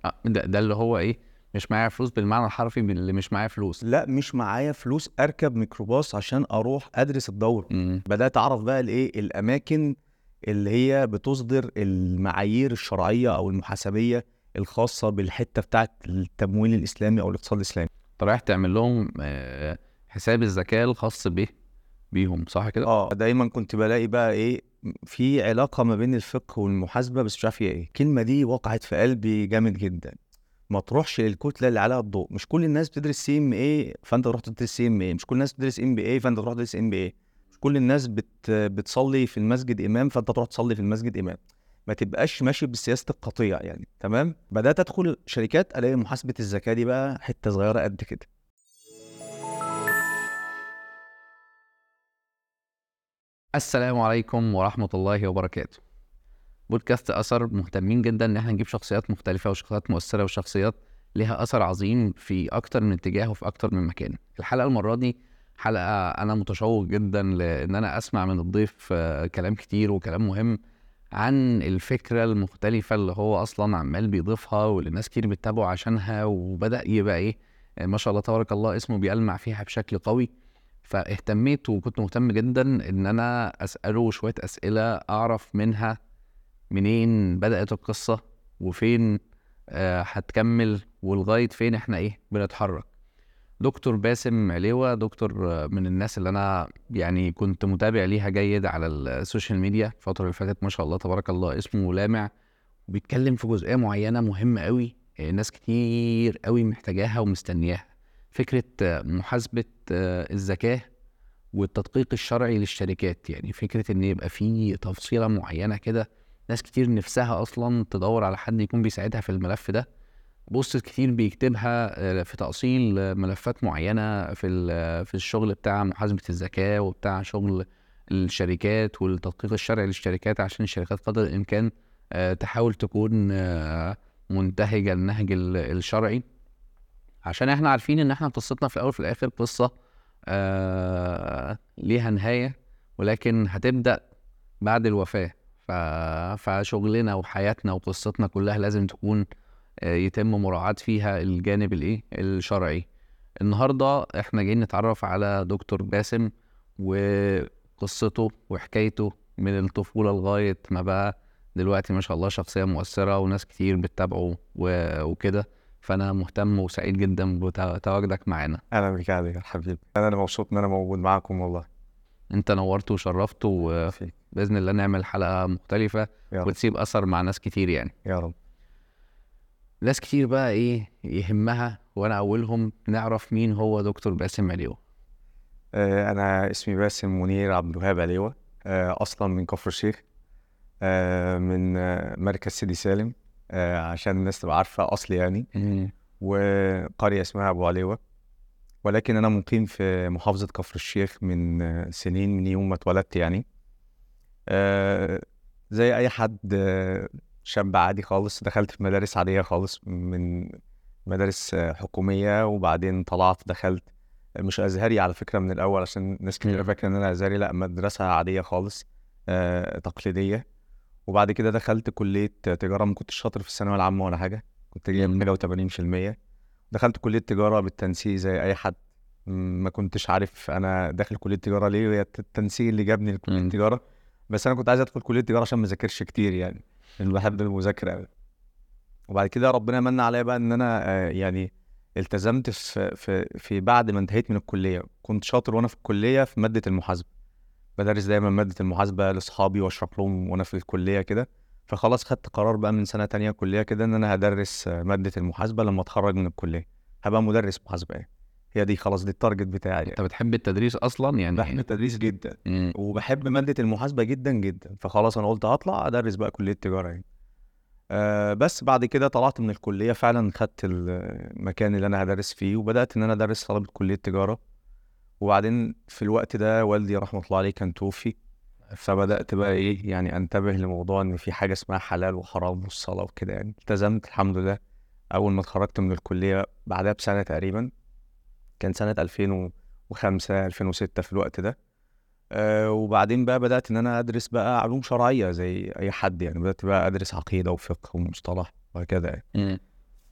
آه، ده, ده اللي هو ايه مش معايا فلوس بالمعنى الحرفي اللي مش معايا فلوس لا مش معايا فلوس اركب ميكروباص عشان اروح ادرس الدوره مم. بدات اعرف بقى الايه الاماكن اللي هي بتصدر المعايير الشرعيه او المحاسبيه الخاصه بالحته بتاعه التمويل الاسلامي او الاقتصاد الاسلامي انت رايح تعمل لهم آه، حساب الزكاه الخاص به بيهم صح كده؟ اه دايما كنت بلاقي بقى ايه في علاقه ما بين الفقه والمحاسبه بس مش عارف هي ايه الكلمه دي وقعت في قلبي جامد جدا ما تروحش للكتله اللي عليها الضوء مش كل الناس بتدرس سي ام اي فانت تروح تدرس سي ام اي مش كل الناس بتدرس ام بي اي فانت تروح تدرس ام بي اي مش كل الناس بت بتصلي في المسجد امام فانت تروح تصلي في المسجد امام ما تبقاش ماشي بسياسه القطيع يعني تمام بدات ادخل شركات الاقي محاسبه الزكاه دي بقى حته صغيره قد كده السلام عليكم ورحمة الله وبركاته بودكاست أثر مهتمين جدا إن احنا نجيب شخصيات مختلفة وشخصيات مؤثرة وشخصيات لها أثر عظيم في أكتر من اتجاه وفي أكتر من مكان الحلقة المرة دي حلقة أنا متشوق جدا لأن أنا أسمع من الضيف آه، كلام كتير وكلام مهم عن الفكرة المختلفة اللي هو أصلا عمال بيضيفها واللي ناس كتير بتتابعه عشانها وبدأ يبقى إيه آه، ما شاء الله تبارك الله اسمه بيلمع فيها بشكل قوي فاهتميت وكنت مهتم جدا ان انا اساله شويه اسئله اعرف منها منين بدات القصه وفين آه، هتكمل ولغايه فين احنا ايه بنتحرك دكتور باسم عليوة دكتور آه، من الناس اللي انا يعني كنت متابع ليها جيد على السوشيال ميديا الفتره اللي فاتت ما شاء الله تبارك الله اسمه لامع وبيتكلم في جزئيه معينه مهمه قوي آه، ناس كتير قوي محتاجاها ومستنياها فكره آه، محاسبه آه، الزكاه والتدقيق الشرعي للشركات يعني فكره ان يبقى في تفصيله معينه كده ناس كتير نفسها اصلا تدور على حد يكون بيساعدها في الملف ده بوست كتير بيكتبها آه، في تأصيل آه، ملفات معينة في ال- في الشغل بتاع محاسبة الزكاة وبتاع شغل الشركات والتدقيق الشرعي للشركات عشان الشركات قدر الإمكان آه، تحاول تكون آه، منتهجة النهج ال- الشرعي عشان احنا عارفين ان احنا قصتنا في الاول وفي الاخر قصة آه ليها نهاية ولكن هتبدأ بعد الوفاة ف... فشغلنا وحياتنا وقصتنا كلها لازم تكون آه، يتم مراعاة فيها الجانب الايه الشرعي النهاردة احنا جايين نتعرف على دكتور باسم وقصته وحكايته من الطفولة لغاية ما بقى دلوقتي ما شاء الله شخصية مؤثرة وناس كتير بتتابعه و... وكده فأنا مهتم وسعيد جدا بتواجدك معانا اهلا بك يا علي يا حبيبي انا أنا مبسوط ان انا موجود معاكم والله انت نورت وشرفت وبإذن فيك الله نعمل حلقة مختلفة يا رب وتسيب أثر مع ناس كتير يعني يا رب ناس كتير بقى ايه يهمها وانا اولهم نعرف مين هو دكتور باسم عليو آه، انا اسمي باسم منير عبد الوهاب عليوة آه، اصلا من كفر الشيخ آه، من آه، مركز سيدي سالم آه، عشان الناس تبقى عارفه اصلي يعني وقريه اسمها ابو عليوة ولكن انا مقيم في محافظه كفر الشيخ من آه، سنين من يوم ما اتولدت يعني آه، زي اي حد آه، شاب عادي خالص دخلت في مدارس عاديه خالص من مدارس آه، حكوميه وبعدين طلعت دخلت مش ازهري على فكره من الاول عشان ناس كتير مم. فاكره ان انا ازهري لا مدرسه عاديه خالص آه، تقليديه وبعد كده دخلت كليه تجاره ما كنتش شاطر في الثانويه العامه ولا حاجه كنت جايب مم. حاجه و80% دخلت كليه تجاره بالتنسيق زي اي حد م- ما كنتش عارف انا داخل كليه تجاره ليه وهي التنسيق اللي جابني لكليه مم. تجاره بس انا كنت عايز ادخل كليه تجاره عشان ما اذاكرش كتير يعني لان بحب المذاكره قوي وبعد كده ربنا من عليا بقى ان انا آه، يعني التزمت في في في بعد ما انتهيت من الكليه كنت شاطر وانا في الكليه في ماده المحاسبه بدرس دايما ماده المحاسبه لاصحابي واشرح لهم وانا في الكليه كده فخلاص خدت قرار بقى من سنه تانية كليه كده ان انا هدرس آه، ماده المحاسبه لما اتخرج من الكليه هبقى مدرس محاسبه يعني هي دي خلاص دي التارجت بتاعي انت يعني بتحب التدريس اصلا يعني بحب التدريس جدا مم. وبحب مادة المحاسبة جدا جدا فخلاص أنا قلت هطلع أدرس بقى كلية تجارة يعني أه بس بعد كده طلعت من الكلية فعلا خدت المكان اللي أنا هدرس فيه وبدأت إن أنا أدرس طلبة كلية تجارة وبعدين في الوقت ده والدي رحمة الله عليه كان توفي فبدأت بقى إيه يعني أنتبه لموضوع إن في حاجة اسمها حلال وحرام والصلاة وكده يعني التزمت الحمد لله أول ما اتخرجت من الكلية بعدها بسنة تقريبا كان سنة 2005 2006 في الوقت ده آه، وبعدين بقى بدأت إن أنا أدرس بقى علوم شرعية زي أي حد يعني بدأت بقى أدرس عقيدة وفقه ومصطلح وهكذا يعني مم.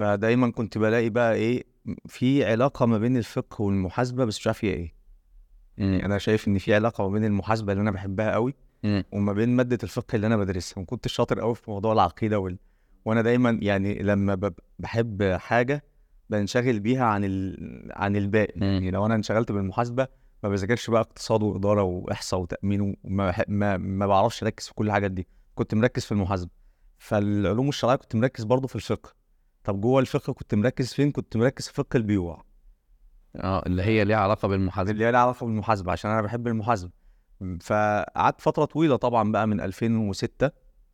فدايما كنت بلاقي بقى ايه في علاقه ما بين الفقه والمحاسبه بس مش عارف هي ايه مم. انا شايف ان في علاقه ما بين المحاسبه اللي انا بحبها قوي مم. وما بين ماده الفقه اللي انا بدرسها وكنت شاطر قوي في موضوع العقيده وال... وانا دايما يعني لما بب- بحب حاجه بنشغل بيها عن ال... عن الباقي مم. يعني لو انا انشغلت بالمحاسبه ما بذاكرش بقى اقتصاد واداره واحصاء وتامين وما بح... ما... ما بعرفش اركز في كل الحاجات دي كنت مركز في المحاسبه فالعلوم الشرعيه كنت مركز برضه في الفقه طب جوه الفقه كنت مركز فين كنت مركز في فقه البيوع اه اللي هي ليها علاقه بالمحاسبه اللي هي لها علاقه بالمحاسبه عشان انا بحب المحاسبه فقعدت فتره طويله طبعا بقى من 2006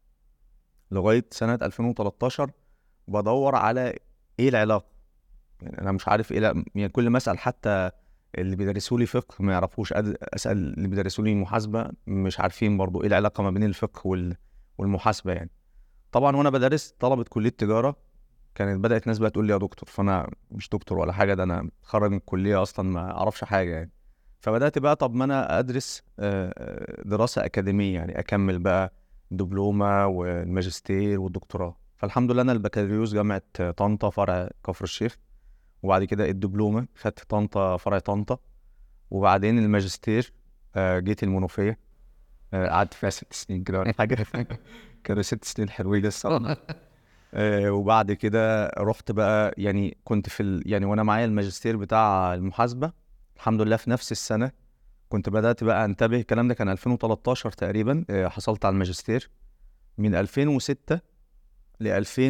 لغايه سنه 2013 بدور على ايه العلاقه يعني انا مش عارف ايه لا يعني كل ما اسال حتى اللي بيدرسوا لي فقه ما يعرفوش أد- اسال اللي بيدرسوا لي محاسبه مش عارفين برضو ايه العلاقه ما بين الفقه وال... والمحاسبه يعني طبعا وانا بدرس طلبه كليه تجاره كانت بدات ناس بقى تقول لي يا دكتور فانا مش دكتور ولا حاجه ده انا خرج من الكليه اصلا ما اعرفش حاجه يعني فبدات بقى طب ما انا ادرس آه، آه، دراسه اكاديميه يعني اكمل بقى دبلومه والماجستير والدكتوراه فالحمد لله انا البكالوريوس جامعه طنطا فرع كفر الشيخ وبعد كده الدبلومه خدت طنطا فرع طنطا وبعدين الماجستير آه، جيت المنوفيه آه، قعدت فيها ست سنين كده ولا حاجه كانوا ست سنين حلوين الصراحه آه، وبعد كده رحت بقى يعني كنت في ال... يعني وانا معايا الماجستير بتاع المحاسبه الحمد لله في نفس السنه كنت بدات بقى انتبه الكلام ده كان 2013 تقريبا آه، حصلت على الماجستير من 2006 ل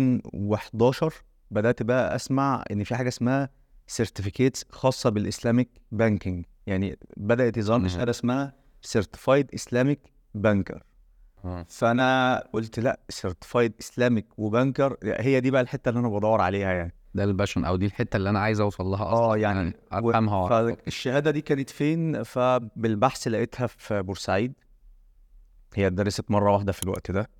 2011 بدات بقى اسمع ان في حاجه اسمها سيرتيفيكيتس خاصه بالاسلاميك بانكينج يعني بدات يظهر مهم. شهاده اسمها سيرتيفايد اسلاميك بانكر آه. فانا قلت لا سيرتيفايد اسلاميك وبانكر هي دي بقى الحته اللي انا بدور عليها يعني ده الباشن او دي الحته اللي انا عايز اوصل لها اه اصلا يعني و- افهمها وأعرفها. فالشهاده دي كانت فين فبالبحث لقيتها في بورسعيد هي اتدرست مره واحده في الوقت ده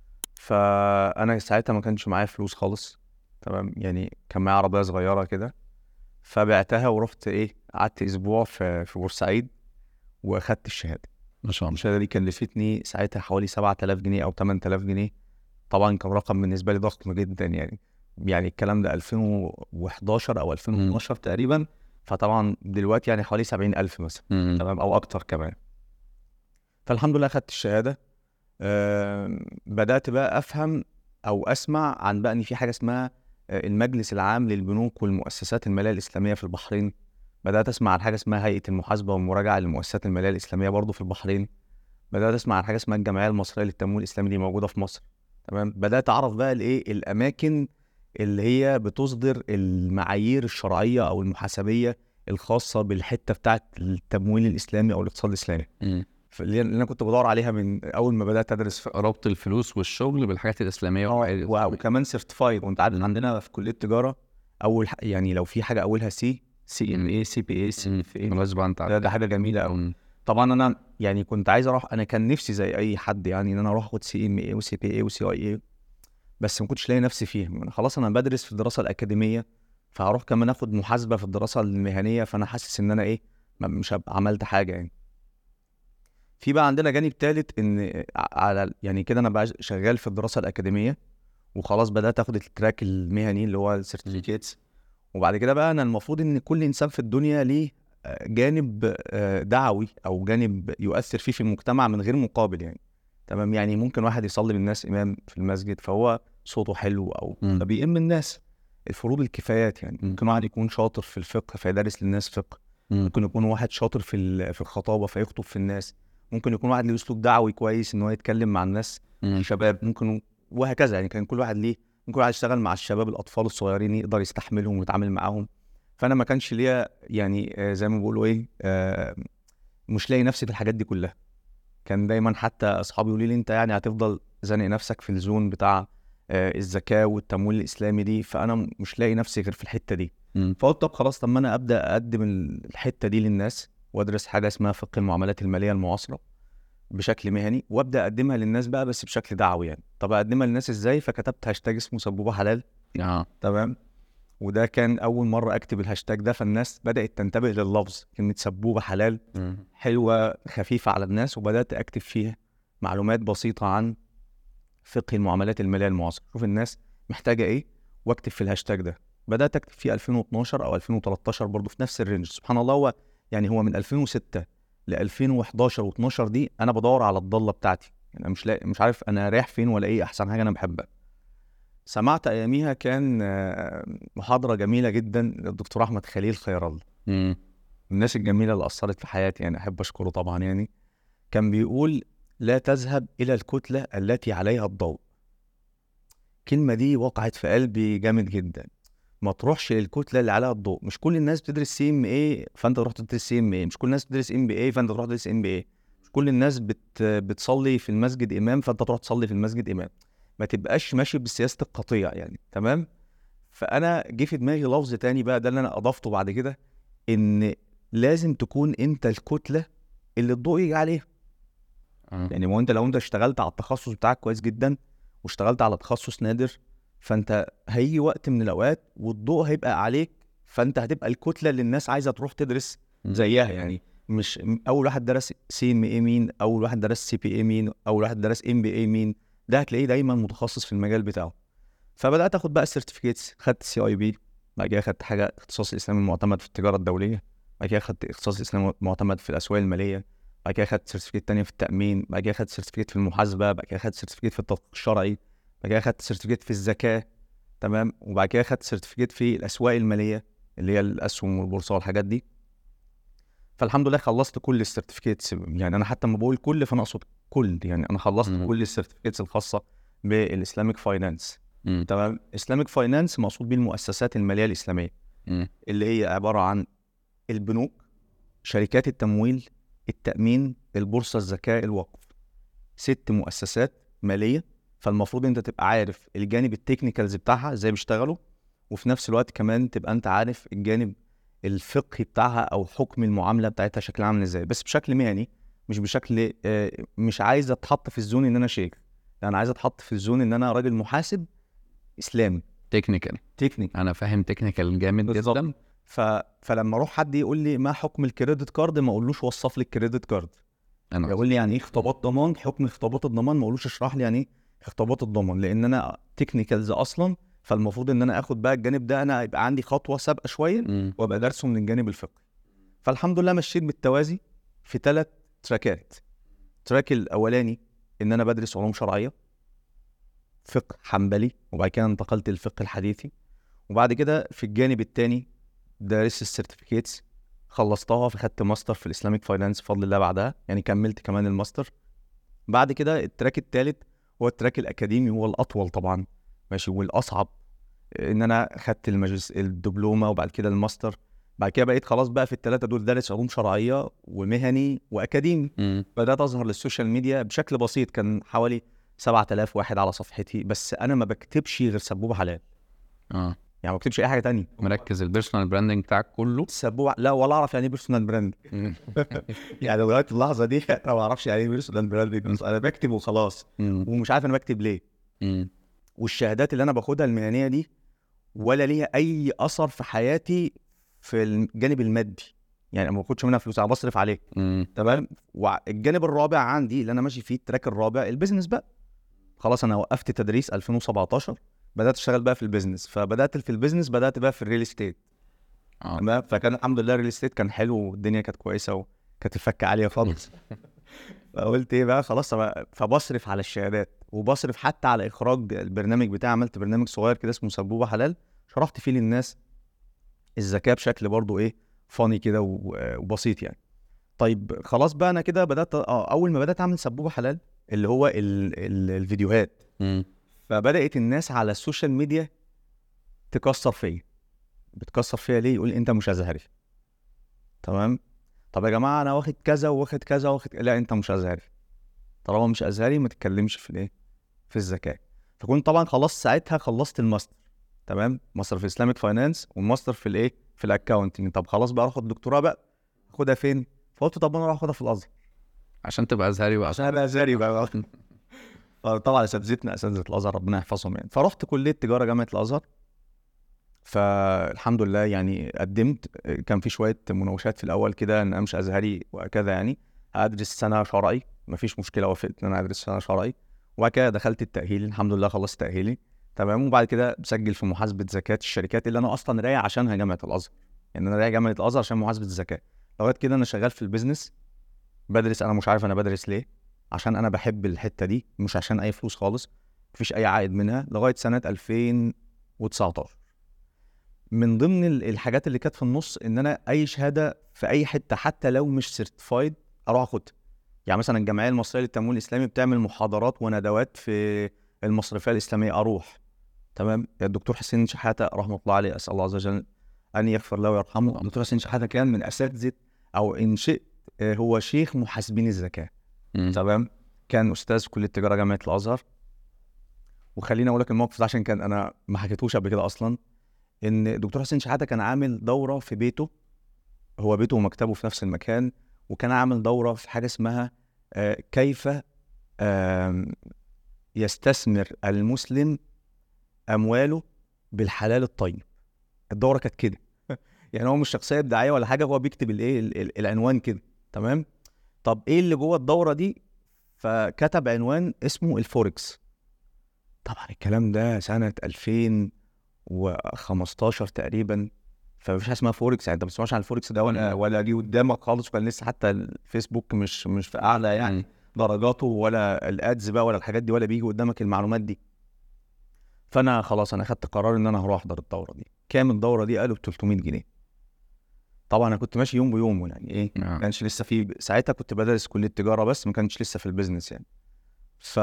فانا ساعتها ما كانش معايا فلوس خالص تمام يعني كان معايا عربيه صغيره كده فبعتها ورحت ايه قعدت اسبوع في في بورسعيد واخدت الشهاده ما شاء الله الشهاده دي كلفتني ساعتها حوالي 7000 جنيه او 8000 جنيه طبعا كان رقم بالنسبه لي ضخم جدا يعني يعني الكلام ده 2011 او 2012 تقريبا فطبعا دلوقتي يعني حوالي 70000 مثلا مم. تمام او اكتر كمان فالحمد لله خدت الشهاده آم، بدات بقى افهم او اسمع عن بقى ان في حاجه اسمها آه، المجلس العام للبنوك والمؤسسات الماليه الاسلاميه في البحرين بدات اسمع عن حاجه اسمها هيئه المحاسبه والمراجعه للمؤسسات الماليه الاسلاميه برضه في البحرين بدات اسمع عن حاجه اسمها الجمعيه المصريه للتمويل الاسلامي دي موجوده في مصر تمام بدات اعرف بقى الايه الاماكن اللي هي بتصدر المعايير الشرعيه او المحاسبيه الخاصه بالحته بتاعه التمويل الاسلامي او الاقتصاد الاسلامي مم. اللي اللي انا كنت بدور عليها من اول ما بدات ادرس في ربط الفلوس والشغل بالحاجات الاسلاميه اه والحاجات و- الإسلامية. وكمان سيرتيفايد وانت عارف عندنا في كليه التجاره اول ح... يعني لو في حاجه اولها سي سي ام اي سي بي اي سي مم. اف اي خلاص بقى انت ده, عارف ده حاجه جميله قوي مم. طبعا انا يعني كنت عايز اروح انا كان نفسي زي اي حد يعني ان انا اروح اخد سي ام اي وسي بي اي وسي اي اي بس ما كنتش لاقي نفسي فيهم انا خلاص انا بدرس في الدراسه الاكاديميه فهروح كمان اخد محاسبه في الدراسه المهنيه فانا حاسس ان انا ايه ما- مش هبقى عملت حاجه يعني في بقى عندنا جانب ثالث ان ع- على يعني كده انا بقى شغال في الدراسه الاكاديميه وخلاص بدات اخد التراك المهني اللي هو السيرتيفيكيتس وبعد كده بقى انا المفروض ان كل انسان في الدنيا ليه آه، جانب آه، دعوي او جانب يؤثر فيه في المجتمع من غير مقابل يعني تمام يعني ممكن واحد يصلي بالناس امام في المسجد فهو صوته حلو او مم. فبيئم الناس الفروض الكفايات يعني مم. ممكن واحد يكون شاطر في الفقه فيدرس للناس فقه مم. ممكن يكون واحد شاطر في ال- في الخطابه فيخطب في الناس ممكن يكون واحد له اسلوب دعوي كويس ان هو يتكلم مع الناس مم. شباب ممكن وهكذا يعني كان كل واحد ليه ممكن واحد يشتغل مع الشباب الاطفال الصغيرين يقدر يستحملهم ويتعامل معاهم فانا ما كانش ليا يعني آه، زي ما بيقولوا ايه آه، مش لاقي نفسي في الحاجات دي كلها كان دايما حتى اصحابي يقولوا لي انت يعني هتفضل زانق نفسك في الزون بتاع آه، الزكاه والتمويل الاسلامي دي فانا مش لاقي نفسي غير في الحته دي مم. فقلت طب خلاص طب ما انا ابدا اقدم الحته دي للناس وادرس حاجه اسمها فقه المعاملات الماليه المعاصره بشكل مهني وابدا اقدمها للناس بقى بس بشكل دعوي يعني طب اقدمها للناس ازاي فكتبت هاشتاج اسمه سبوبه حلال اه تمام وده كان اول مره اكتب الهاشتاج ده فالناس بدات تنتبه لللفظ كلمه سبوبه حلال مم. حلوه خفيفه على الناس وبدات اكتب فيها معلومات بسيطه عن فقه المعاملات الماليه المعاصره شوف الناس محتاجه ايه واكتب في الهاشتاج ده بدات اكتب فيه 2012 او 2013 برضه في نفس الرينج سبحان الله هو يعني هو من 2006 ل 2011 و12 دي انا بدور على الضاله بتاعتي يعني انا مش لاقي مش عارف انا رايح فين ولا ايه احسن حاجه انا بحبها سمعت اياميها كان آه، محاضره جميله جدا للدكتور احمد خليل خير الله مم. الناس الجميله اللي اثرت في حياتي يعني احب اشكره طبعا يعني كان بيقول لا تذهب الى الكتله التي عليها الضوء الكلمه دي وقعت في قلبي جامد جدا ما تروحش للكتله اللي عليها الضوء مش كل الناس بتدرس سي ام اي فانت تروح تدرس سي ام اي مش كل الناس بتدرس ام بي اي فانت تروح تدرس ام بي اي مش كل الناس بت بتصلي في المسجد امام فانت تروح تصلي في المسجد امام ما تبقاش ماشي بسياسه القطيع يعني تمام فانا جه في دماغي لفظ تاني بقى ده اللي انا اضفته بعد كده ان لازم تكون انت الكتله اللي الضوء يجي عليها آه. يعني ما هو انت لو انت اشتغلت على التخصص بتاعك كويس جدا واشتغلت على تخصص نادر فانت هيجي وقت من الاوقات والضوء هيبقى عليك فانت هتبقى الكتله اللي الناس عايزه تروح تدرس مم. زيها يعني مش م- اول واحد درس سي ام اي مين اول واحد درس سي بي اي مين اول واحد درس ام بي اي مين ده هتلاقيه دايما متخصص في المجال بتاعه فبدات اخد بقى السيرتيفيكيتس خدت سي اي بي بعد كده خدت حاجه اختصاص الاسلام المعتمد في التجاره الدوليه بعد كده خدت اختصاص الاسلام المعتمد في الاسواق الماليه بعد كده خدت سيرتيفيكيت تانية في التامين بعد كده خدت سيرتيفيكيت في المحاسبه بعد كده خدت سيرتيفيكيت في التدقيق الشرعي بعد كده خدت سيرتيفيكيت في الزكاه تمام وبعد كده خدت سيرتيفيكيت في الاسواق الماليه اللي هي الاسهم والبورصه والحاجات دي فالحمد لله خلصت كل السيرتيفيكيتس يعني انا حتى لما بقول كل فانا اقصد كل يعني انا خلصت مم. كل السيرتيفيكيتس الخاصه بالاسلامك فاينانس مم. تمام اسلامك فاينانس مقصود بيه المؤسسات الماليه الاسلاميه مم. اللي هي عباره عن البنوك شركات التمويل التامين البورصه الزكاه الوقف ست مؤسسات ماليه فالمفروض انت تبقى عارف الجانب التكنيكالز بتاعها ازاي بيشتغلوا وفي نفس الوقت كمان تبقى انت عارف الجانب الفقهي بتاعها او حكم المعامله بتاعتها شكلها عامل ازاي بس بشكل مهني مش بشكل آه، مش عايز اتحط في الزون ان انا شيخ لا انا عايز اتحط في الزون ان انا راجل محاسب اسلامي تكنيكال تكنيك انا فاهم تكنيكال جامد بالظبط. جدا ف... فلما اروح حد يقول لي ما حكم الكريدت كارد ما اقولوش وصف لي الكريدت كارد انا يقول لي يعني ايه خطابات ضمان حكم خطابات الضمان ما اقولوش اشرح لي يعني ايه خطابات الضمان لان انا تكنيكالز اصلا فالمفروض ان انا اخد بقى الجانب ده انا يبقى عندي خطوه سابقه شويه مم. وابقى دارسه من الجانب الفقهي فالحمد لله مشيت بالتوازي في ثلاث تراكات التراك الاولاني ان انا بدرس علوم شرعيه فقه حنبلي وبعد كده انتقلت للفقه الحديثي وبعد كده في الجانب الثاني دارس السيرتيفيكيتس خلصتها فخدت ماستر في الاسلاميك فاينانس بفضل الله بعدها يعني كملت كمان الماستر بعد كده التراك الثالث هو التراك الاكاديمي هو الاطول طبعا ماشي والاصعب ان انا خدت المجلس الدبلومه وبعد كده الماستر بعد كده بقيت خلاص بقى في الثلاثه دول دارس علوم شرعيه ومهني واكاديمي مم. بدات اظهر للسوشيال ميديا بشكل بسيط كان حوالي 7000 واحد على صفحتي بس انا ما بكتبش غير سبوبه حلال اه يعني ما بكتبش اي حاجه تانية مركز البيرسونال براندنج بتاعك كله سبوبه لا ولا اعرف يعني ايه بيرسونال براند مم. يعني لغايه اللحظه دي انا ما اعرفش يعني ايه بيرسونال براند انا بكتب وخلاص مم. ومش عارف انا بكتب ليه مم. والشهادات اللي انا باخدها المهنيه دي ولا ليها اي اثر في حياتي في الجانب المادي يعني ما باخدش منها فلوس انا بصرف عليه مم. تمام والجانب الرابع عندي اللي انا ماشي فيه التراك الرابع البيزنس بقى خلاص انا وقفت تدريس 2017 بدات اشتغل بقى في البيزنس فبدات في البيزنس بدات بقى في الريل استيت اه تمام فكان الحمد لله الريل استيت كان حلو والدنيا كانت كويسه وكانت الفكه عاليه خالص فقلت ايه بقى خلاص أبقى- فبصرف على الشهادات وبصرف حتى على اخراج البرنامج بتاعي عملت برنامج صغير كده اسمه سبوبه حلال شرحت فيه للناس الزكاه بشكل برضو ايه فاني كده و- وبسيط يعني طيب خلاص بقى انا كده بدات اه اول ما بدات اعمل سبوبه حلال اللي هو ال ال الفيديوهات مم. فبدات الناس على السوشيال ميديا تكسر فيا بتكسر فيا ليه يقول انت مش ازهري تمام طب يا جماعه انا واخد كذا واخد كذا واخد لا انت مش ازهري طالما مش ازهري ما تتكلمش في الايه في الزكاه فكنت طبعا خلصت ساعتها خلصت الماستر تمام ماستر في اسلامك فاينانس والماستر في الايه في الاكونتنج طب خلاص بقى اخد دكتوراه بقى اخدها فين فقلت طب انا اروح اخدها في الازهر عشان تبقى ازهري بقى عشان ابقى ازهري بقى طبعا اساتذتنا اساتذه الازهر ربنا يحفظهم يعني فرحت كليه تجاره جامعه الازهر فالحمد لله يعني قدمت كان في شويه مناوشات في الاول كده ان انا مش ازهري وكذا يعني هدرس سنه شرعي مفيش مشكله وافقت ان انا ادرس سنه شرعي وبعد كده دخلت التاهيل الحمد لله خلصت تاهيلي تمام وبعد كده بسجل في محاسبه زكاه الشركات اللي انا اصلا رايح عشانها جامعه الازهر يعني انا رايح جامعه الازهر عشان محاسبه الزكاه لغايه كده انا شغال في البيزنس بدرس انا مش عارف انا بدرس ليه عشان انا بحب الحته دي مش عشان اي فلوس خالص مفيش اي عائد منها لغايه سنه 2019 من ضمن ال- الحاجات اللي كانت في النص ان انا اي شهاده في اي حته حتى لو مش سيرتيفايد اروح اخدها يعني مثلا الجمعيه المصريه للتمويل الاسلامي بتعمل محاضرات وندوات في المصرفيه الاسلاميه اروح تمام الدكتور حسين شحاته رحمه الله عليه اسال الله عز وجل ان يغفر له ويرحمه الدكتور حسين شحاته كان من اساتذه او ان شئت آه، هو شيخ محاسبين الزكاه مم. تمام كان استاذ في كليه التجاره جامعه الازهر وخليني اقول لك الموقف ده عشان كان انا ما حكيتهوش قبل كده اصلا ان الدكتور حسين شحاته كان عامل دوره في بيته هو بيته ومكتبه في نفس المكان وكان عامل دوره في حاجه اسمها آه، كيف آم، يستثمر المسلم امواله بالحلال الطيب الدوره كانت كده يعني هو مش شخصيه ابداعيه ولا حاجه هو بيكتب الايه ال- ال- العنوان كده تمام طب ايه اللي جوه الدوره دي فكتب عنوان اسمه الفوركس طبعا الكلام ده سنه 2015 تقريبا فمفيش حاجه اسمها فوركس يعني انت ما بتسمعش عن الفوركس ده ولا ولا جه قدامك خالص وكان لسه حتى الفيسبوك مش مش في اعلى يعني مم. درجاته ولا الادز بقى ولا الحاجات دي ولا بيجي قدامك المعلومات دي فانا خلاص انا خدت قرار ان انا هروح احضر الدوره دي كام الدوره دي قالوا ب 300 جنيه طبعا انا كنت ماشي يوم بيوم يعني ايه ما آه. كانش لسه في ساعتها كنت بدرس كليه تجاره بس ما كانش لسه في البيزنس يعني ف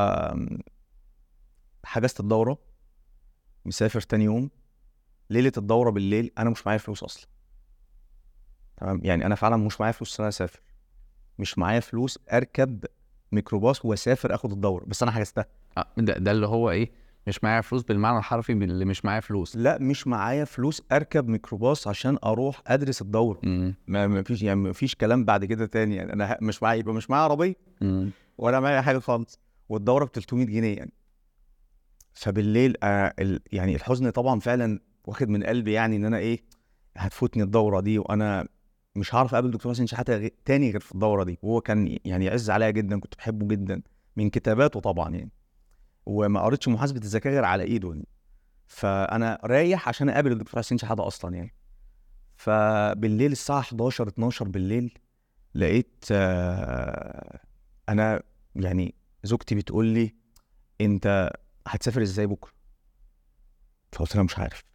حجزت الدوره مسافر تاني يوم ليله الدوره بالليل انا مش معايا فلوس اصلا تمام يعني انا فعلا مش معايا فلوس ان انا اسافر مش معايا فلوس اركب ميكروباص واسافر اخد الدوره بس انا حجزتها آه، ده, ده اللي هو ايه مش معايا فلوس بالمعنى الحرفي اللي مش معايا فلوس لا مش معايا فلوس اركب ميكروباص عشان اروح ادرس الدوره مم. ما ما فيش يعني ما فيش كلام بعد كده تاني يعني انا ه- مش معايا يبقى مش معايا عربيه مم. ولا معايا حاجه خالص والدوره ب 300 جنيه يعني فبالليل آه ال... يعني الحزن طبعا فعلا واخد من قلبي يعني ان انا ايه هتفوتني الدوره دي وانا مش هعرف اقابل دكتور حسين شحاته غي... تاني غير في الدوره دي وهو كان يعني يعز عليا جدا كنت بحبه جدا من كتاباته طبعا يعني وما قريتش محاسبه الذكاء غير على ايده يعني فانا رايح عشان اقابل الدكتور حسين شحاته اصلا يعني فبالليل الساعه 11 12 بالليل لقيت آه انا يعني زوجتي بتقول لي انت هتسافر ازاي بكره فقلت لها مش عارف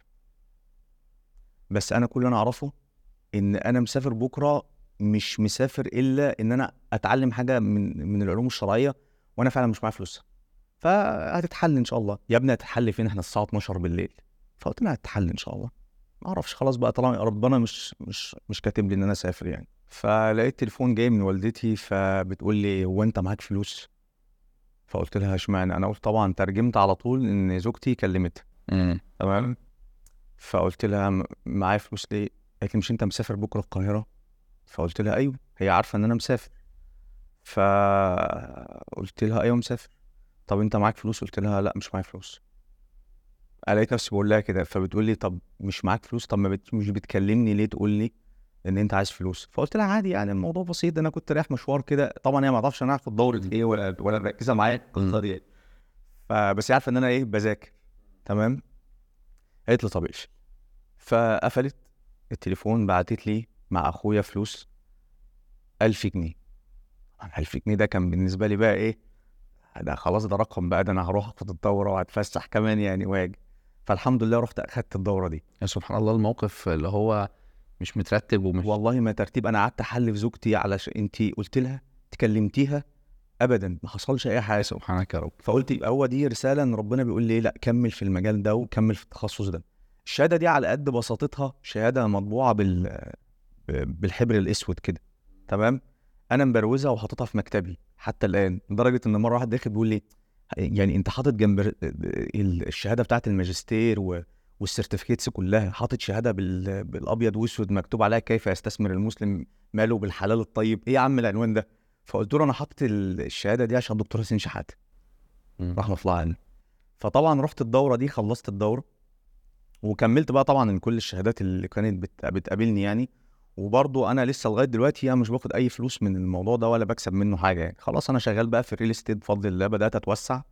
بس انا كل اللي انا اعرفه ان انا مسافر بكره مش مسافر الا ان انا اتعلم حاجه من من العلوم الشرعيه وانا فعلا مش معايا فلوسها فهتتحل ان شاء الله يا ابني هتتحل فين احنا الساعه 12 بالليل فقلت لها هتتحل ان شاء الله ما اعرفش خلاص بقى طالما ربنا مش مش مش كاتب لي ان انا اسافر يعني فلقيت تليفون جاي من والدتي فبتقول لي هو انت معاك فلوس فقلت لها اشمعنى انا قلت طبعا ترجمت على طول ان زوجتي كلمتها مم. تمام فقلت لها م- معايا فلوس ليه قالت لي مش انت مسافر بكره القاهره فقلت لها ايوه هي عارفه ان انا مسافر فقلت لها ايوه مسافر طب انت معاك فلوس قلت لها لا مش معايا فلوس لقيت نفسي بقول لها كده فبتقول لي طب مش معاك فلوس طب ما بت... مش بتكلمني ليه تقول لي ان انت عايز فلوس فقلت لها عادي يعني الموضوع بسيط انا كنت رايح مشوار كده طبعا هي ما تعرفش انا هاخد دوره ايه ولا ولا مركزه معايا في القصه دي يعني. فبس هي عارفه ان انا ايه بذاكر تمام قالت لي طب اقفل فقفلت التليفون بعتت لي مع اخويا فلوس 1000 جنيه طبعاً 1000 جنيه ده كان بالنسبه لي بقى ايه ده خلاص ده رقم بقى ده انا هروح اخد الدوره وهتفسح كمان يعني واجي فالحمد لله رحت اخدت الدوره دي يا سبحان الله الموقف اللي هو مش مترتب ومش والله ما ترتيب انا قعدت احلف زوجتي علشان انت قلت لها تكلمتيها ابدا ما حصلش اي حاجه سبحانك يا رب فقلت يبقى هو دي رساله ان ربنا بيقول لي لا كمل في المجال ده وكمل في التخصص ده الشهاده دي على قد بساطتها شهاده مطبوعه بال ب- بالحبر الاسود كده تمام انا مبروزها وحاططها في مكتبي حتى الان لدرجه ان مره واحد داخل بيقول لي يعني انت حاطط جنب ال- ال- الشهاده بتاعت الماجستير و والسيرتيفيكيتس كلها حاطط شهاده بال... بالابيض واسود مكتوب عليها كيف يستثمر المسلم ماله بالحلال الطيب ايه يا عم العنوان ده فقلت له انا حاطط ال- الشهاده دي عشان دكتور حسين شحاته مم. رحمه الله عليه فطبعا رحت الدوره دي خلصت الدوره وكملت بقى طبعا كل الشهادات اللي كانت بت... بتقابلني يعني وبرضه انا لسه لغايه دلوقتي انا مش باخد اي فلوس من الموضوع ده ولا بكسب منه حاجه يعني خلاص انا شغال بقى في الريل استيت بفضل الله بدات اتوسع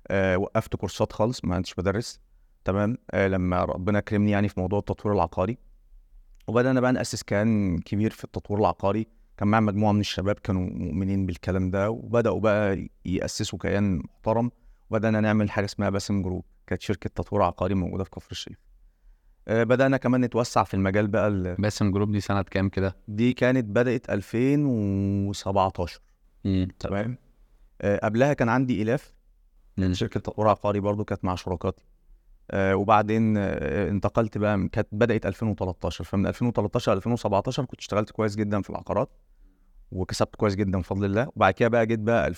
آه وقفت كورسات خالص ما كنتش بدرس تمام آه لما ربنا كرمني يعني في موضوع التطوير العقاري وبدأنا بقى نأسس كيان كبير في التطوير العقاري كان معايا مجموعة من الشباب كانوا مؤمنين بالكلام ده وبدأوا بقى يأسسوا كيان محترم وبدأنا نعمل حاجة اسمها باسم جروب كانت شركة تطوير عقاري موجودة في كفر الشيخ آه، بدأنا كمان نتوسع في المجال بقى ال- باسم جروب دي سنة كام كده؟ دي كانت بدأت 2017 مم. تمام آه، قبلها كان عندي إلاف مم. شركة تطوير عقاري برضو كانت مع شركاتي آه، وبعدين آه، انتقلت بقى كانت بدأت 2013 فمن 2013 ل 2017 كنت اشتغلت كويس جدا في العقارات وكسبت كويس جدا بفضل الله وبعد كده بقى جيت بقى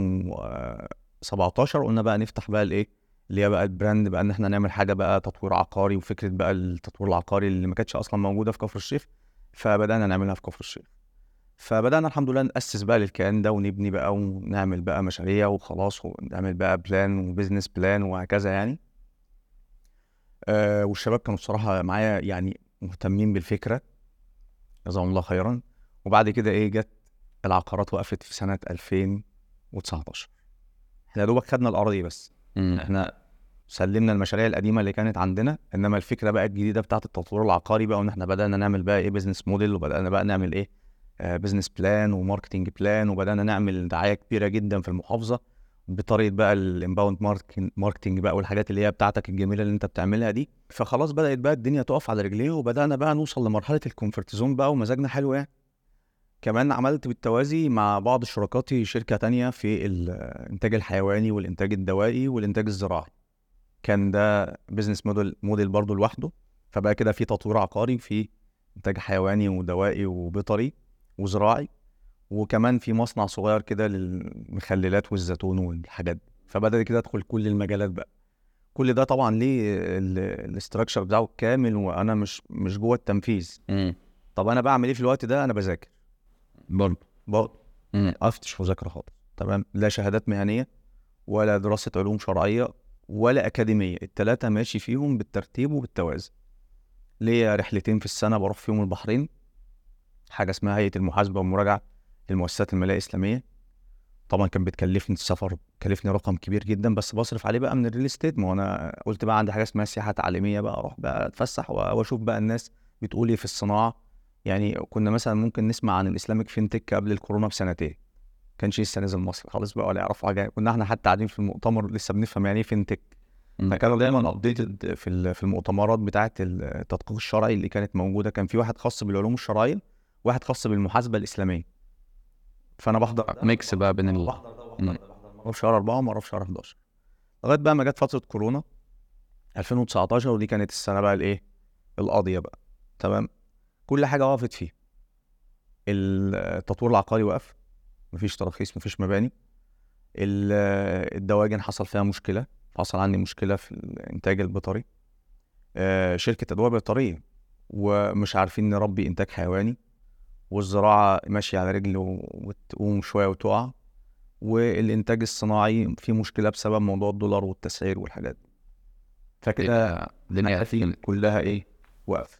2017 قلنا بقى نفتح بقى الايه اللي هي بقى البراند بقى ان احنا نعمل حاجه بقى تطوير عقاري وفكره بقى التطوير العقاري اللي ما كانتش اصلا موجوده في كفر الشيخ فبدانا نعملها في كفر الشيخ فبدانا الحمد لله ناسس بقى للكيان ده ونبني بقى ونعمل بقى مشاريع وخلاص ونعمل بقى بلان وبزنس بلان وهكذا يعني آه والشباب كانوا بصراحه معايا يعني مهتمين بالفكره جزاهم الله خيرا وبعد كده ايه جت العقارات وقفت في سنه 2019 احنا يا دوبك خدنا الاراضي بس مم. احنا سلمنا المشاريع القديمه اللي كانت عندنا انما الفكره بقى الجديده بتاعه التطوير العقاري بقى وان احنا بدانا نعمل بقى ايه بزنس موديل وبدانا بقى نعمل ايه آه بزنس بلان وماركتنج بلان وبدانا نعمل دعايه كبيره جدا في المحافظه بطريقه بقى الانباوند ماركتنج بقى والحاجات اللي هي بتاعتك الجميله اللي انت بتعملها دي فخلاص بدات بقى الدنيا تقف على رجليه وبدانا بقى نوصل لمرحله الكونفرت زون بقى ومزاجنا حلو يعني كمان عملت بالتوازي مع بعض شركاتي شركة تانية في الإنتاج الحيواني والإنتاج الدوائي والإنتاج الزراعي كان ده بيزنس موديل موديل برضه لوحده فبقى كده في تطوير عقاري في إنتاج حيواني ودوائي وبيطري وزراعي وكمان في مصنع صغير كده للمخللات والزيتون والحاجات دي فبدأت كده أدخل كل المجالات بقى كل ده طبعا ليه الاستراكشر بتاعه كامل وأنا مش مش جوه التنفيذ مم. طب أنا بعمل إيه في الوقت ده أنا بذاكر برضه برضه مم. افتش مذاكره خالص تمام لا شهادات مهنيه ولا دراسه علوم شرعيه ولا اكاديميه التلاته ماشي فيهم بالترتيب وبالتوازي ليا رحلتين في السنه بروح فيهم البحرين حاجه اسمها هيئه المحاسبه والمراجعه للمؤسسات الماليه الاسلاميه طبعا كان بتكلفني السفر كلفني رقم كبير جدا بس بصرف عليه بقى من الريل استيت ما هو انا قلت بقى عندي حاجه اسمها سياحه تعليميه بقى اروح بقى اتفسح و- واشوف بقى الناس بتقول ايه في الصناعه يعني كنا مثلا ممكن نسمع عن الاسلامك فينتك قبل الكورونا بسنتين كانش لسه نزل مصر خالص بقى ولا يعرفوا حاجه كنا احنا حتى قاعدين في المؤتمر لسه بنفهم يعني ايه فينتك مم. فكانوا دايما ابديتد في ال- في المؤتمرات بتاعه التدقيق الشرعي اللي كانت موجوده كان في واحد خاص بالعلوم الشرعيه واحد خاص بالمحاسبه الاسلاميه فانا بحضر ده ميكس بقى بين ال... بحضر ده وبحضر مم. ده بحضر مره في شهر 4 ومره في شهر 11 لغايه بقى ما جت فتره كورونا 2019 ودي كانت السنه بقى الايه القاضيه بقى تمام كل حاجه وقفت فيه التطوير العقاري وقف مفيش تراخيص مفيش مباني ال- الدواجن حصل فيها مشكله حصل عندي مشكله في الانتاج البيطري آه، شركه ادويه بيطريه ومش عارفين نربي انتاج حيواني والزراعه ماشيه على رجل و- وتقوم شويه وتقع والانتاج الصناعي فيه مشكله بسبب موضوع الدولار والتسعير والحاجات دي فكده الدنيا حياتي كلها ايه وقفت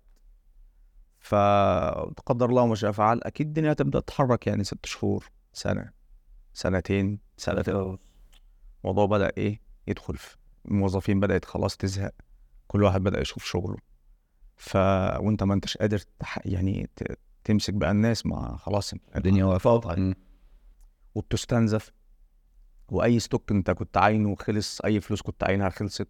فقدر الله ما شاء فعل اكيد الدنيا هتبدا تتحرك يعني ست شهور سنه سنتين سنتين الموضوع بدا ايه يدخل في الموظفين بدات خلاص تزهق كل واحد بدا يشوف شغله ف وانت ما انتش قادر تح... يعني ت... تمسك بقى الناس ما خلاص الدنيا واقفة مم. وبتستنزف واي ستوك انت كنت عاينه خلص اي فلوس كنت عاينها خلصت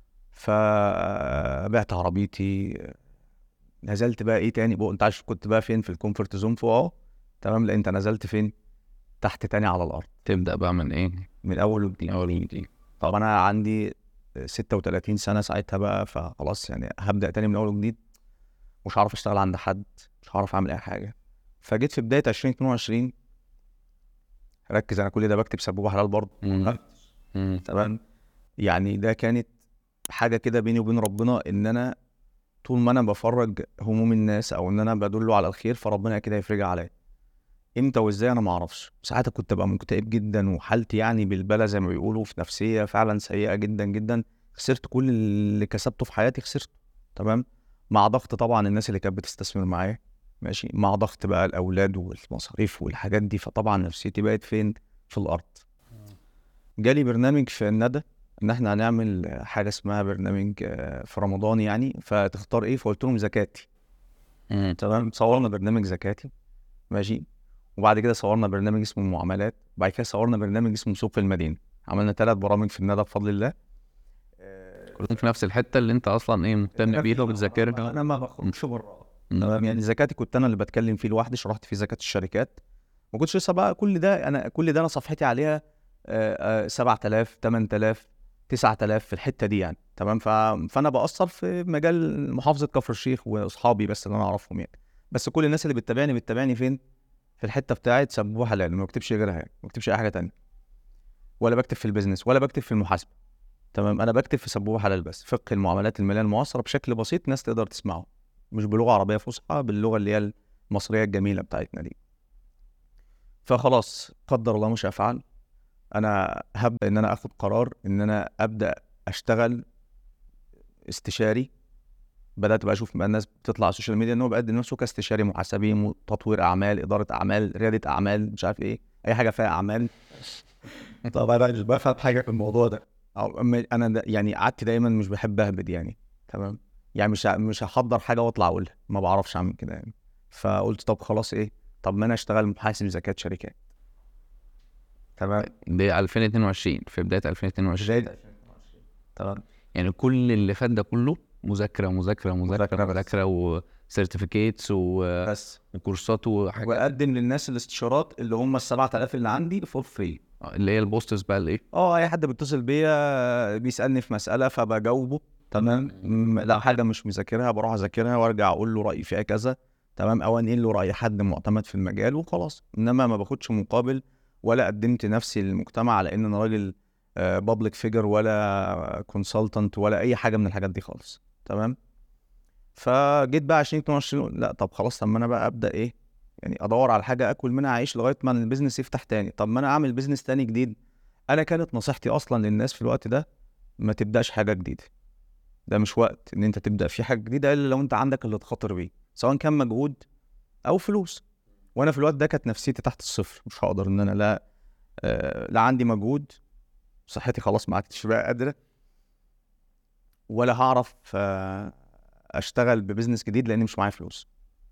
فبعت عربيتي نزلت بقى ايه تاني بقى انت عارف كنت بقى فين في الكومفورت زون فوق اهو تمام لا انت نزلت فين تحت تاني على الارض تبدأ بقى من ايه؟ من اول وجديد من أول وجديد طب انا عندي 36 سنه ساعتها بقى فخلاص يعني هبدا تاني من اول وجديد مش هعرف اشتغل عند حد مش هعرف اعمل اي حاجه فجيت في بدايه 2022 ركز انا كل ده بكتب سبوبه حلال برضه مم. مم. تمام يعني ده كانت حاجه كده بيني وبين ربنا ان انا طول ما انا بفرج هموم الناس او ان انا بدله على الخير فربنا اكيد هيفرجها عليا امتى وازاي انا ما اعرفش ساعتها كنت بقى مكتئب جدا وحالتي يعني بالبلا زي ما بيقولوا في نفسيه فعلا سيئه جدا جدا خسرت كل اللي كسبته في حياتي خسرته تمام مع ضغط طبعا الناس اللي كانت بتستثمر معايا ماشي مع ضغط بقى الاولاد والمصاريف والحاجات دي فطبعا نفسيتي بقت فين في الارض جالي برنامج في الندى ان احنا هنعمل حاجه اسمها برنامج آه، في رمضان يعني فتختار ايه فقلت لهم زكاتي مم. تمام صورنا برنامج زكاتي ماشي وبعد كده صورنا برنامج اسمه معاملات وبعد كده صورنا برنامج اسمه سوق في المدينه عملنا ثلاث برامج في الندى بفضل الله كلهم في نفس الحته اللي انت اصلا ايه مهتم بيها وبتذاكرها انا ما بخرجش بره مم. تمام يعني زكاتي كنت انا اللي بتكلم فيه لوحدي شرحت فيه زكاه الشركات ما كنتش لسه بقى كل ده انا كل ده انا صفحتي عليها آه، آه، 7000 8000 9000 في الحته دي يعني تمام ف... فانا باثر في مجال محافظه كفر الشيخ واصحابي بس اللي انا اعرفهم يعني بس كل الناس اللي بتتابعني بتتابعني فين في الحته بتاعت سبوبه حلال ما بكتبش غيرها يعني ما بكتبش اي حاجه تانية ولا بكتب في البيزنس ولا بكتب في المحاسبه تمام انا بكتب في سبوبه حلال بس فقه المعاملات الماليه المعاصره بشكل بسيط ناس تقدر تسمعه مش بلغه عربيه فصحى باللغه اللي هي المصريه الجميله بتاعتنا دي فخلاص قدر الله مش افعل انا هبدا ان انا اخد قرار ان انا ابدا اشتغل استشاري بدات بقى اشوف بقى الناس بتطلع على السوشيال ميديا ان هو بيقدم نفسه كاستشاري محاسبي م- تطوير اعمال اداره اعمال رياده اعمال مش عارف ايه اي حاجه فيها اعمال طبعا انا مش بفهم حاجه في الموضوع ده أو أما انا دا يعني قعدت دايما مش بحب اهبد يعني تمام يعني مش ه- مش هحضر حاجه واطلع اقولها ما بعرفش اعمل كده يعني فقلت طب خلاص ايه طب ما انا اشتغل محاسب زكاه شركات تمام دي 2022 في بدايه 2022 تمام يعني كل اللي فات ده كله مذاكره مذاكره مذاكرة مذاكره بس. مذاكره وسيرتيفيكيتس بس وكورسات وحاجات واقدم للناس الاستشارات اللي هم ال 7000 اللي عندي فور فري اللي هي البوستس بقى الايه اه اي حد بيتصل بيا بيسالني في مساله فبجاوبه تمام م- لو حاجه مش مذاكرها بروح اذاكرها وارجع اقول له رايي فيها كذا تمام او انقل له راي حد معتمد في المجال وخلاص انما ما باخدش مقابل ولا قدمت نفسي للمجتمع على ان انا راجل بابليك فيجر ولا كونسلتنت ولا اي حاجه من الحاجات دي خالص تمام فجيت بقى 2022 لا طب خلاص طب ما انا بقى ابدا ايه يعني ادور على حاجه اكل منها عيش لغايه ما البيزنس يفتح تاني طب ما انا اعمل بيزنس تاني جديد انا كانت نصيحتي اصلا للناس في الوقت ده ما تبداش حاجه جديده ده مش وقت ان انت تبدا في حاجه جديده الا لو انت عندك اللي تخاطر بيه سواء كان مجهود او فلوس وانا في الوقت ده كانت نفسيتي تحت الصفر مش هقدر ان انا لا آه لا عندي مجهود صحتي خلاص ما عادتش بقى قادره ولا هعرف آه اشتغل ببزنس جديد لان مش معايا فلوس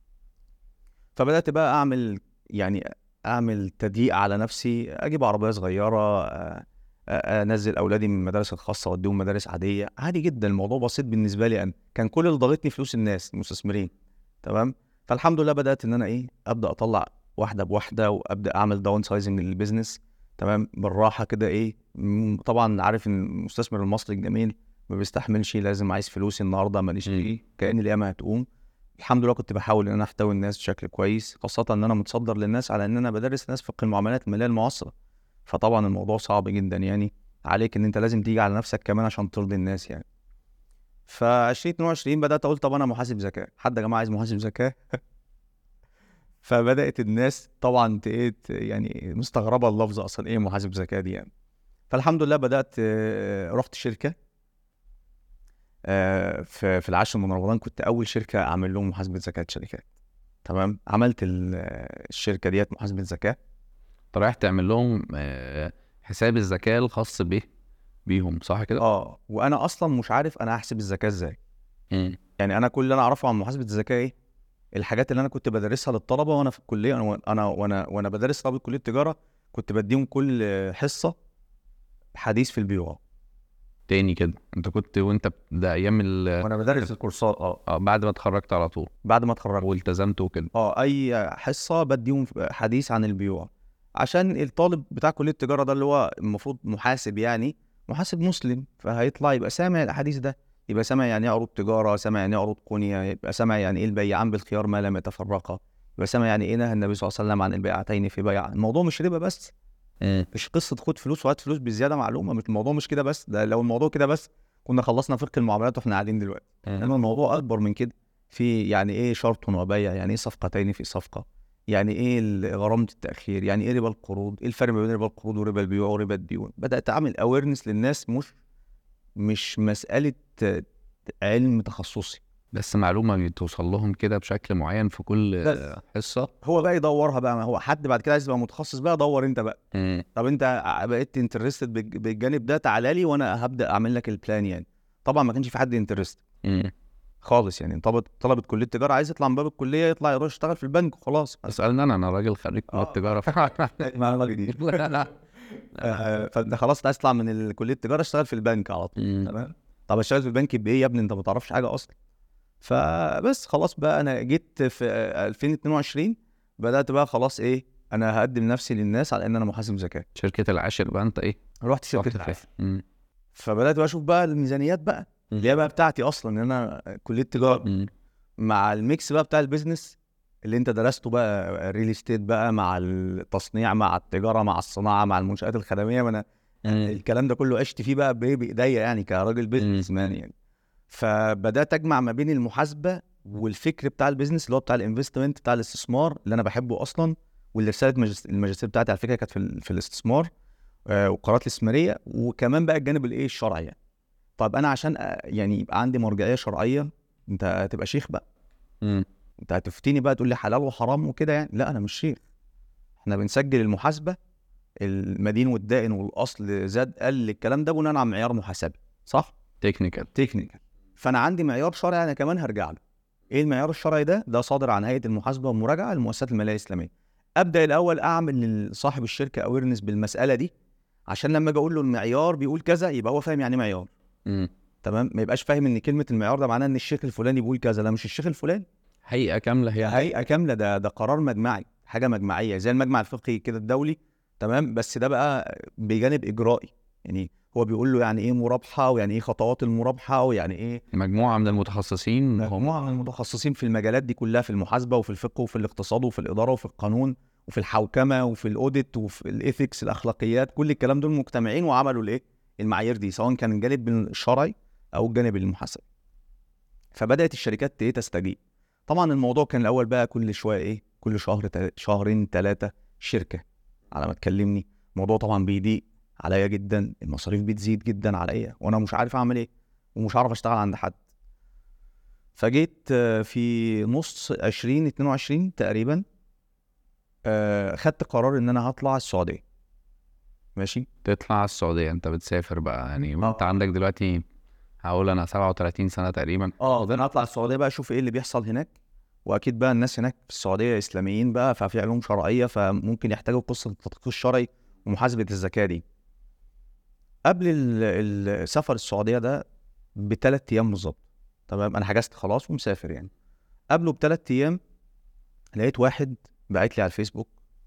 فبدات بقى اعمل يعني اعمل تضييق على نفسي اجيب عربيه صغيره آه، آه، انزل اولادي من المدارس الخاصه واديهم مدارس عاديه عادي جدا الموضوع بسيط بالنسبه لي انا كان كل اللي ضاغطني فلوس الناس المستثمرين تمام فالحمد لله بدات ان انا ايه ابدا اطلع واحده بواحده وابدا اعمل داون سايزنج للبيزنس تمام بالراحه كده ايه م- طبعا عارف ان المستثمر المصري الجميل ما بيستحملش لازم عايز فلوسي النهارده ماليش مم. فيه كأن القيامه هتقوم الحمد لله كنت بحاول ان انا احتوي الناس بشكل كويس خاصه ان انا متصدر للناس على ان انا بدرس ناس فقه المعاملات الماليه المعاصره فطبعا الموضوع صعب جدا يعني عليك ان انت لازم تيجي على نفسك كمان عشان ترضي الناس يعني ف 2022 بدات اقول طب انا محاسب زكاه حد يا جماعه عايز محاسب زكاه فبدات الناس طبعا ت- ايه ت- يعني مستغربه اللفظ اصلا ايه محاسب زكاه دي يعني فالحمد لله بدات آه، رحت شركه آه، في في العاشر من رمضان كنت اول شركه اعمل لهم محاسبه زكاه شركات تمام عملت ال- الشركه ديت محاسبه زكاه انت رايح تعمل لهم آه، حساب الزكاه الخاص به بيهم صح كده؟ اه وانا اصلا مش عارف انا هحسب الزكاه ازاي مم. يعني انا كل اللي انا اعرفه عن محاسبه الزكاه ايه الحاجات اللي انا كنت بدرسها للطلبه وانا في الكليه انا انا وانا وانا بدرس طلبه كليه التجاره كنت بديهم كل حصه حديث في البيوع تاني كده انت كنت وانت ب- ده ايام ال وانا بدرس الكورسات اه آه، بعد ما اتخرجت على طول بعد ما اتخرجت والتزمت وكده اه اي حصه بديهم حديث عن البيوع عشان الطالب بتاع كليه التجاره ده اللي هو المفروض محاسب يعني محاسب مسلم فهيطلع يبقى سامع الاحاديث ده يبقى سامع يعني ايه عروض تجاره سامع يعني ايه عروض قنيه يبقى سامع يعني ايه البيعان بالخيار ما لم يتفرقا يبقى سامع يعني ايه نهى النبي صلى الله عليه وسلم عن البيعتين في بيع الموضوع مش ربا بس مم. مش قصه خد فلوس وهات فلوس بزياده معلومه مش الموضوع مش كده بس ده لو الموضوع كده بس كنا خلصنا فقه المعاملات واحنا قاعدين دلوقتي مم. انما الموضوع اكبر من كده في يعني ايه شرط وبيع يعني ايه صفقتين في صفقه يعني ايه ال- غرامه التاخير يعني ايه ربا القروض ايه الفرق ما بين ربا القروض وربا البيوع وربا الديون بدات اعمل اويرنس للناس مش مش مساله علم تخصصي بس معلومه بتوصل لهم كده بشكل معين في كل بس. حصه هو بقى يدورها بقى ما هو حد بعد كده عايز يبقى متخصص بقى دور انت بقى مم. طب انت بقيت انترستد بالجانب ده تعالى لي وانا هبدا اعمل لك البلان يعني طبعا ما كانش في حد انترست مم. خالص يعني طلبه طلبه كليه تجاره عايز يطلع من باب الكليه يطلع يروح يشتغل في البنك وخلاص اسالني انا انا راجل خريج كليه آه. تجاره معلومه جديده لا لا آه، فانت خلاص عايز تطلع من كليه التجاره اشتغل في البنك على طول مم. تمام طب اشتغل في البنك بايه يا ابني انت ما تعرفش حاجه اصلا فبس خلاص بقى انا جيت في آه، 2022 بدات بقى خلاص ايه انا هقدم نفسي للناس على ان انا محاسب ذكاء شركه العاشر بقى انت ايه رحت شركه رحت العافيه مم. فبدات بقى اشوف بقى الميزانيات بقى اللي هي بقى بتاعتي اصلا ان انا كليه تجاره مم. مع الميكس بقى بتاع البيزنس اللي انت درسته بقى الريل استيت بقى مع التصنيع مع التجاره مع الصناعه مع المنشات الخدميه ما انا مم. الكلام ده كله عشت فيه بقى بايه بايديا يعني كراجل بيزنس مان يعني فبدات اجمع ما بين المحاسبه والفكر بتاع البيزنس اللي هو بتاع الانفستمنت بتاع الاستثمار اللي انا بحبه اصلا واللي رساله ماجست- الماجستير بتاعتي على فكره كانت في, ال- في الاستثمار آه، والقرارات الاستثماريه وكمان بقى الجانب الايه الشرعي يعني طب انا عشان آه، يعني يبقى عندي مرجعيه شرعيه انت هتبقى شيخ بقى مم. انت هتفتيني بقى تقول لي حلال وحرام وكده يعني لا انا مش شيخ احنا بنسجل المحاسبه المدين والدائن والاصل زاد قل الكلام ده بناء على معيار محاسبي صح تكنيكال تكنيكال فانا عندي معيار شرعي انا كمان هرجع له ايه المعيار الشرعي ده ده صادر عن هيئه المحاسبه والمراجعه للمؤسسات الماليه الاسلاميه ابدا الاول اعمل لصاحب الشركه اويرنس بالمساله دي عشان لما اجي اقول له المعيار بيقول كذا يبقى هو فاهم يعني ايه معيار مم. تمام ما يبقاش فاهم ان كلمه المعيار ده معناه ان الشيخ الفلاني بيقول كذا لا مش الشيخ الفلاني هيئه كامله هي هيئه كامله ده ده قرار مجمعي حاجه مجمعيه زي المجمع الفقهي كده الدولي تمام بس ده بقى بجانب اجرائي يعني هو بيقول له يعني ايه مرابحه ويعني ايه خطوات المرابحه ويعني ايه مجموعه من المتخصصين هم مجموعه من المتخصصين في المجالات دي كلها في المحاسبه وفي الفقه وفي الاقتصاد وفي الاداره وفي القانون وفي الحوكمه وفي الاوديت وفي الايثكس الاخلاقيات كل الكلام دول مجتمعين وعملوا الايه المعايير دي سواء كان الجانب الشرعي او الجانب المحاسبي فبدات الشركات ايه تستجيب طبعا الموضوع كان الاول بقى كل شويه ايه كل شهر تل... شهرين ثلاثه شركه على ما تكلمني الموضوع طبعا بيضيق عليا جدا المصاريف بتزيد جدا عليا وانا مش عارف اعمل ايه ومش عارف اشتغل عند حد فجيت آه، في نص 2022 تقريبا آه، خدت قرار ان انا هطلع السعوديه ماشي تطلع على السعوديه انت بتسافر بقى يعني آه. انت عندك دلوقتي هقول انا 37 سنه تقريبا اه ده انا هطلع السعوديه بقى اشوف ايه اللي بيحصل هناك واكيد بقى الناس هناك في السعوديه اسلاميين بقى ففي علوم شرعيه فممكن يحتاجوا قصه التدقيق الشرعي ومحاسبه الزكاه دي قبل ال- السفر السعوديه ده بثلاث ايام بالظبط تمام انا حجزت خلاص ومسافر يعني قبله بثلاث ايام لقيت واحد باعت لي على الفيسبوك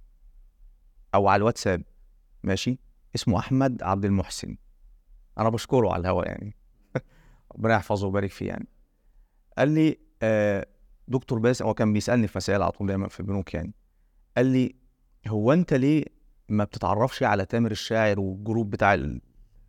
او على الواتساب ماشي اسمه احمد عبد المحسن انا بشكره على الهوا يعني ربنا يحفظه ويبارك فيه يعني قال لي آه دكتور باسم هو كان بيسالني في مسائل على طول دايما في البنوك يعني قال لي هو انت ليه ما بتتعرفش على تامر الشاعر والجروب بتاع ال-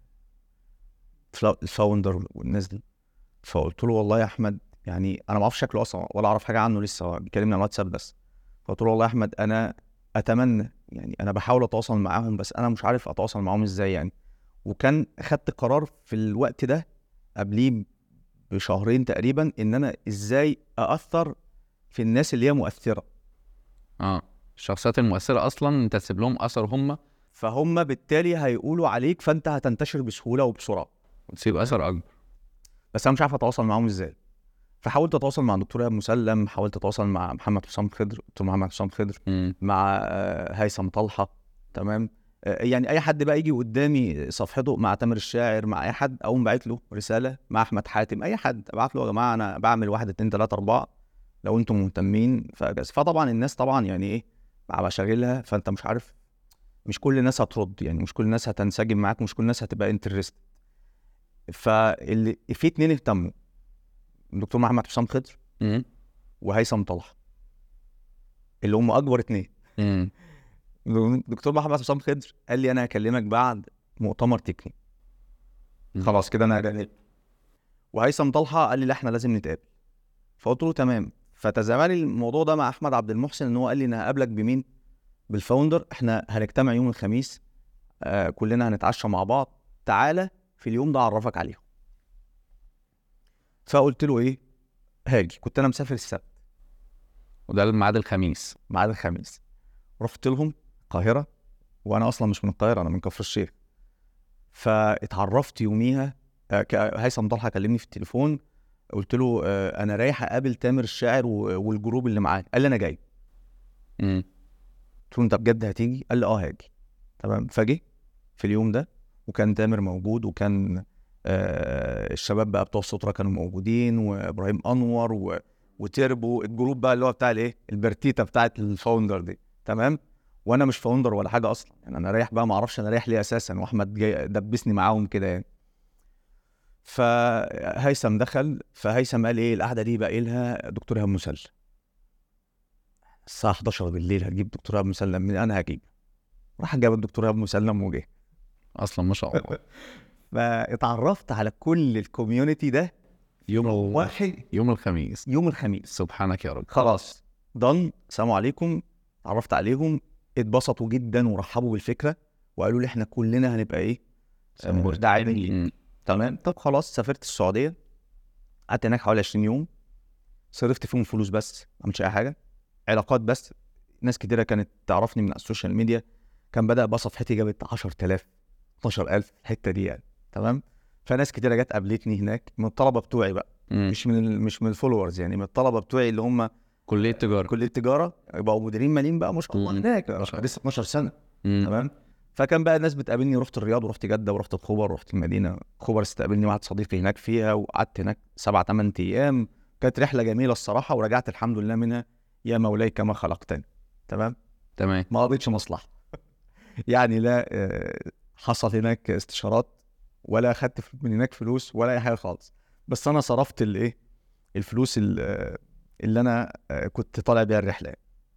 الفلا- الفاوندر والناس دي فقلت له والله يا احمد يعني انا ما اعرفش شكله اصلا ولا اعرف حاجه عنه لسه هو بيكلمني على الواتساب بس فقلت له والله يا احمد انا اتمنى يعني انا بحاول اتواصل معاهم بس انا مش عارف اتواصل معاهم ازاي يعني وكان خدت قرار في الوقت ده قبليه بشهرين تقريبا ان انا ازاي ااثر في الناس اللي هي مؤثره اه الشخصيات المؤثره اصلا انت تسيب لهم اثر هم فهم بالتالي هيقولوا عليك فانت هتنتشر بسهوله وبسرعه وتسيب اثر اكبر بس انا مش عارف اتواصل معاهم ازاي فحاولت اتواصل مع الدكتور ايهاب مسلم حاولت اتواصل مع محمد حسام خضر دكتور محمد حسام خضر مم. مع آه، هيثم طلحه تمام آه، يعني اي حد بقى يجي قدامي صفحته مع تامر الشاعر مع اي حد اقوم باعت له رساله مع احمد حاتم اي حد ابعت له يا جماعه انا بعمل واحد اتنين تلاته اربعه لو انتم مهتمين فجز فطبعا الناس طبعا يعني ايه مع مشاغلها فانت مش عارف مش كل الناس هترد يعني مش كل الناس هتنسجم معاك مش كل الناس هتبقى انترست فاللي في اتنين اهتموا الدكتور محمد حسام خضر مم. وهيثم طلحه اللي هم اكبر اتنين مم. دكتور محمد حسام خضر قال لي انا هكلمك بعد مؤتمر تقني مم. خلاص كده انا جاي وهيثم طلحه قال لي لا احنا لازم نتقابل فقلت له تمام فتزامن الموضوع ده مع احمد عبد المحسن ان هو قال لي انا هقابلك بمين بالفاوندر احنا هنجتمع يوم الخميس آه كلنا هنتعشى مع بعض تعالى في اليوم ده اعرفك عليهم فقلت له ايه هاجي كنت انا مسافر السبت وده الميعاد الخميس ميعاد الخميس رحت لهم القاهره وانا اصلا مش من القاهره انا من كفر الشيخ فاتعرفت يوميها آه، ك- هيثم طلحه كلمني في التليفون قلت له آه، انا رايح اقابل تامر الشاعر و- والجروب اللي معاه قال لي انا جاي مم. قلت له انت بجد هتيجي قال لي اه هاجي تمام فجه في اليوم ده وكان تامر موجود وكان آه الشباب بقى بتوع السترة كانوا موجودين وابراهيم انور و... وتيربو الجروب بقى اللي هو بتاع الايه البرتيتا بتاعت الفاوندر دي تمام وانا مش فاوندر ولا حاجه اصلا يعني انا رايح بقى ما اعرفش انا رايح ليه اساسا واحمد جاي دبسني معاهم كده يعني فهيثم دخل فهيثم قال ايه القعده دي بقى لها دكتور ايهاب مسلم الساعه 11 بالليل هتجيب دكتور ايهاب مسلم من انا هجيب راح جاب الدكتور ايهاب مسلم وجه اصلا ما شاء الله فاتعرفت على كل الكوميونتي ده يوم ال... واحد يوم الخميس يوم الخميس سبحانك يا رب خلاص ضن السلام عليكم اتعرفت عليهم اتبسطوا جدا ورحبوا بالفكره وقالوا لي احنا كلنا هنبقى ايه آه، داعمين مم. تمام طب خلاص سافرت السعوديه قعدت هناك حوالي 20 يوم صرفت فيهم فلوس بس ما عملتش اي حاجه علاقات بس ناس كتيره كانت تعرفني من على السوشيال ميديا كان بدا بقى صفحتي جابت 10000 12000 الحته دي يعني تمام فناس كتيره جت قابلتني هناك من الطلبه بتوعي بقى مم. مش من ال- مش من الفولورز يعني من الطلبه بتوعي اللي هم كليه تجاره كليه تجاره بقوا مديرين ماليين بقى ما شاء الله مم. هناك ما شاء الله. لسه 12 سنه مم. تمام فكان بقى الناس بتقابلني رحت الرياض ورحت جده ورحت الخبر ورحت المدينه خبر استقبلني واحد صديقي هناك فيها وقعدت هناك سبع ثمان ايام كانت رحله جميله الصراحه ورجعت الحمد لله منها يا مولاي كما خلقتني تمام تمام ما قضيتش مصلحه يعني لا آه، حصل هناك استشارات ولا اخدت من هناك فلوس ولا اي حاجه خالص بس انا صرفت الايه الفلوس ال- آه، اللي انا آه، كنت طالع بيها الرحله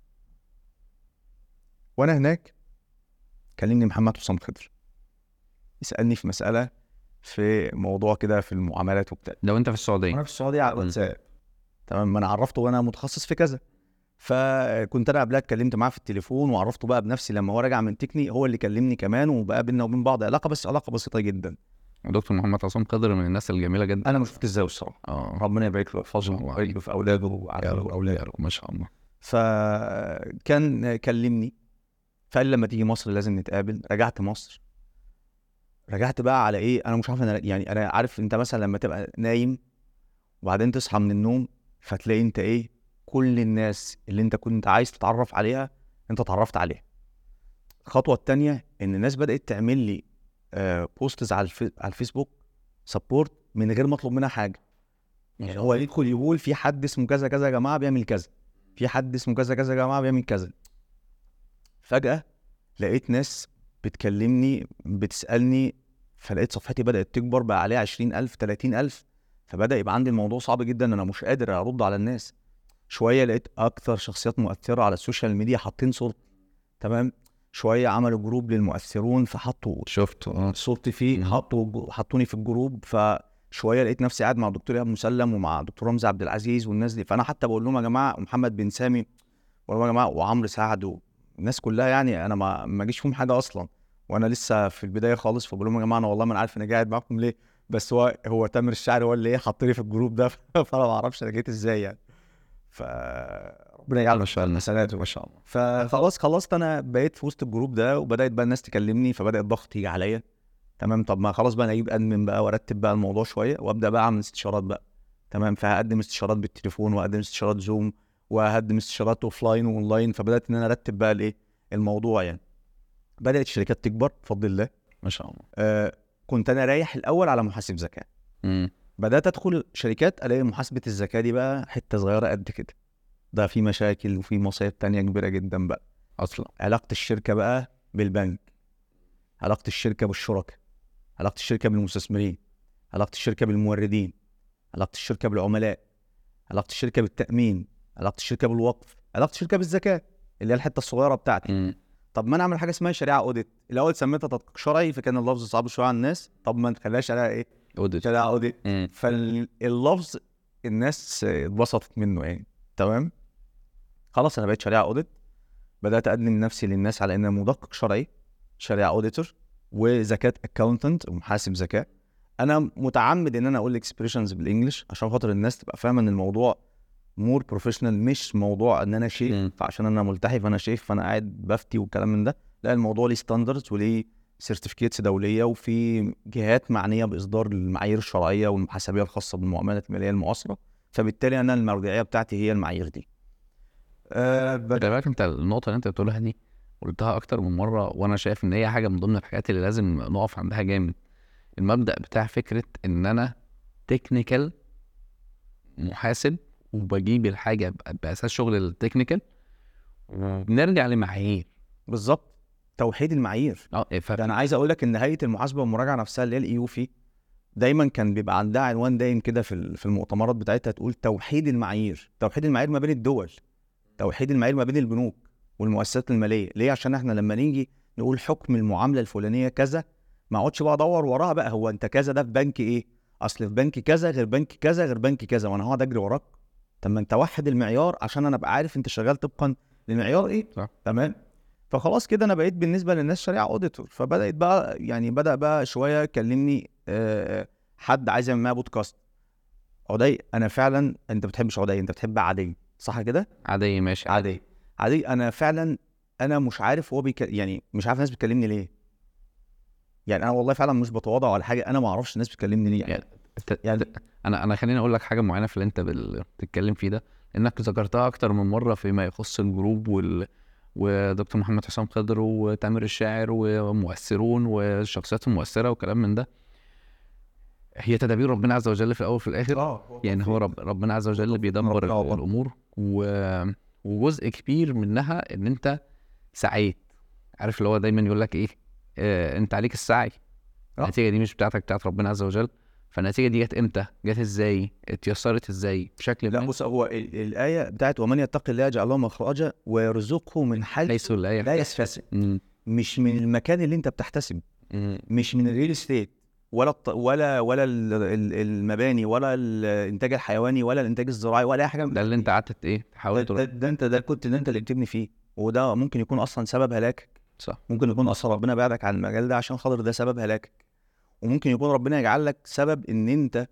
وانا هناك كلمني محمد حسام خضر يسالني في مساله في موضوع كده في المعاملات وبتاع لو انت في السعوديه وانا في السعوديه على مم. الواتساب تمام ما انا عرفته وانا متخصص في كذا فكنت انا قبلها اتكلمت معاه في التليفون وعرفته بقى بنفسي لما هو راجع من تكني هو اللي كلمني كمان وبقى بينا وبين بعض علاقه بس علاقه بسيطه جدا دكتور محمد عصام قدر من الناس الجميله جدا انا ما شفت ازاي الصراحه اه ربنا يبارك له ويحفظه الله ويبارك له في اولاده يا وعياله رب واولاده يا رب ما شاء الله فكان كلمني فقال لي لما تيجي مصر لازم نتقابل رجعت مصر رجعت بقى على ايه انا مش عارف انا يعني انا عارف انت مثلا لما تبقى نايم وبعدين تصحى من النوم فتلاقي انت ايه كل الناس اللي انت كنت عايز تتعرف عليها انت اتعرفت عليها الخطوه التانية ان الناس بدات تعمل لي آه بوستز على الفي... على الفيسبوك سبورت من غير ما اطلب منها حاجه يعني هو يدخل يقول في حد اسمه كذا كذا يا جماعه بيعمل كذا في حد اسمه كذا كذا يا جماعه بيعمل كذا فجاه لقيت ناس بتكلمني بتسالني فلقيت صفحتي بدات تكبر بقى عليها 20000 30000 فبدا يبقى عندي الموضوع صعب جدا انا مش قادر ارد على الناس شويه لقيت اكتر شخصيات مؤثره على السوشيال ميديا حاطين صورتي تمام شويه عملوا جروب للمؤثرون فحطوا شفته اه صورتي فيه مم. حطوا حطوني في الجروب فشويه لقيت نفسي قاعد مع الدكتور ايهاب مسلم ومع دكتور رمزي عبد العزيز والناس دي فانا حتى بقول لهم يا جماعه محمد بن سامي بقول لهم يا جماعه وعمرو سعد والناس كلها يعني انا ما ما جيش فيهم حاجه اصلا وانا لسه في البدايه خالص فبقول لهم يا جماعه انا والله ما انا عارف انا قاعد معاكم ليه بس هو هو تامر الشاعري هو اللي ايه حطني في الجروب ده فانا ما اعرفش انا جيت ازاي يعني ف ربنا يجعل ما شاء الله حسناته ما شاء الله فخلاص خلصت انا بقيت في وسط الجروب ده وبدات بقى الناس تكلمني فبدا الضغط يجي عليا تمام طب ما خلاص بقى انا اجيب ادمن بقى وارتب بقى الموضوع شويه وابدا بقى اعمل استشارات بقى تمام فهقدم استشارات بالتليفون واقدم استشارات زوم وهقدم استشارات اوف لاين واونلاين فبدات ان انا ارتب بقى الايه الموضوع يعني بدات الشركات تكبر بفضل الله ما شاء الله آه كنت انا رايح الاول على محاسب زكاه مم. بدات ادخل شركات الاقي محاسبه الزكاه دي بقى حته صغيره قد كده ده في مشاكل وفي مصايب تانية كبيره جدا بقى اصلا علاقة الشركة بقى بالبنك علاقة الشركة بالشركاء علاقة الشركة بالمستثمرين علاقة الشركة بالموردين علاقة الشركة بالعملاء علاقة الشركة بالتأمين علاقة الشركة بالوقف علاقة الشركة بالزكاة اللي هي الحتة الصغيرة بتاعتي مم. طب ما انا اعمل حاجة اسمها شريعة اوديت الاول سميتها تدقيق شرعي فكان اللفظ صعب شوية على الناس طب ما نخليها شريعة ايه اوديت شريعة اوديت مم. فاللفظ الناس اتبسطت منه يعني تمام خلاص انا بقيت شريعه اوديت بدات اقدم نفسي للناس على ان أنا مدقق شرعي شريعه اوديتور وزكاه اكاونتنت ومحاسب زكاه انا متعمد ان انا اقول اكسبريشنز بالانجلش عشان خاطر الناس تبقى فاهمه ان الموضوع مور بروفيشنال مش موضوع ان انا شيخ مم. فعشان انا ملتحي فانا شيخ فانا قاعد بفتي والكلام من ده لا الموضوع ليه ستاندردز وليه سيرتيفيكيتس دوليه وفي جهات معنيه باصدار المعايير الشرعيه والمحاسبيه الخاصه بالمعاملات الماليه المعاصره فبالتالي انا المرجعيه بتاعتي هي المعايير دي أه خلي بد- بالك انت النقطة اللي انت بتقولها دي قلتها أكتر من مرة وأنا شايف إن هي حاجة من ضمن الحاجات اللي لازم نقف عندها جامد المبدأ بتاع فكرة إن أنا تكنيكال محاسب وبجيب الحاجة ب- بأساس شغل التكنيكال وبنرجع لمعايير بالظبط توحيد المعايير اه ف... ده انا عايز اقول لك ان هيئه المحاسبه والمراجعه نفسها اللي هي الاي في دايما كان بيبقى عندها عنوان دايم كده في ال- في المؤتمرات بتاعتها تقول توحيد المعايير توحيد المعايير ما بين الدول توحيد المعايير ما بين البنوك والمؤسسات الماليه ليه عشان احنا لما نيجي نقول حكم المعامله الفلانيه كذا ما اقعدش بقى ادور وراها بقى هو انت كذا ده في بنك ايه اصل في بنك كذا غير بنك كذا غير بنك كذا وانا هقعد اجري وراك طب ما انت وحد المعيار عشان انا ابقى عارف انت شغال طبقا للمعيار ايه صح. تمام فخلاص كده انا بقيت بالنسبه للناس شريعه اوديتور فبدات بقى يعني بدا بقى شويه كلمني آه، حد عايز يعمل معايا بودكاست عدي انا فعلا انت بتحبش عدي انت بتحب عادي صح كده عادية ماشي عادي عادي انا فعلا انا مش عارف هو بيك... يعني مش عارف الناس بتكلمني ليه يعني انا والله فعلا مش بتواضع ولا حاجه انا ما اعرفش الناس بتكلمني ليه يعني, يعني ت- يعني ت- انا انا خليني اقول لك حاجه معينه في اللي انت بال- بتتكلم فيه ده انك ذكرتها اكتر من مره فيما يخص الجروب وال ودكتور محمد حسام خضر وتامر الشاعر ومؤثرون والشخصيات المؤثره وكلام من ده هي تدابير ربنا عز وجل في الاول وفي الاخر اه يعني هو رب ربنا عز وجل بيدبر ربنا هو. الامور و... وجزء كبير منها ان انت سعيت عارف اللي هو دايما يقول لك ايه آه انت عليك السعي آه. النتيجه دي مش بتاعتك بتاعت ربنا عز وجل فالنتيجه دي جت امتى جت ازاي اتيسرت ازاي بشكل لا ما بص هو ال- الايه بتاعت ومن يتق الله يجعل له مخرجا ويرزقه من حيث ليس الايه لا يحتسب مم. مش من المكان اللي انت بتحتسب مم. مش من الريل استيت ولا الط... ولا ولا ال- ال- المباني ولا الانتاج الحيواني ولا الانتاج الزراعي ولا اي حاجه من ده اللي انت قعدت ايه ده, تحاول ده, تروح ده انت ده كنت ده انت اللي بتبني فيه وده ممكن يكون اصلا سبب هلاكك صح ممكن يكون اصلا ربنا بعدك عن المجال ده عشان خاطر ده سبب هلاكك وممكن يكون ربنا يجعل لك سبب ان انت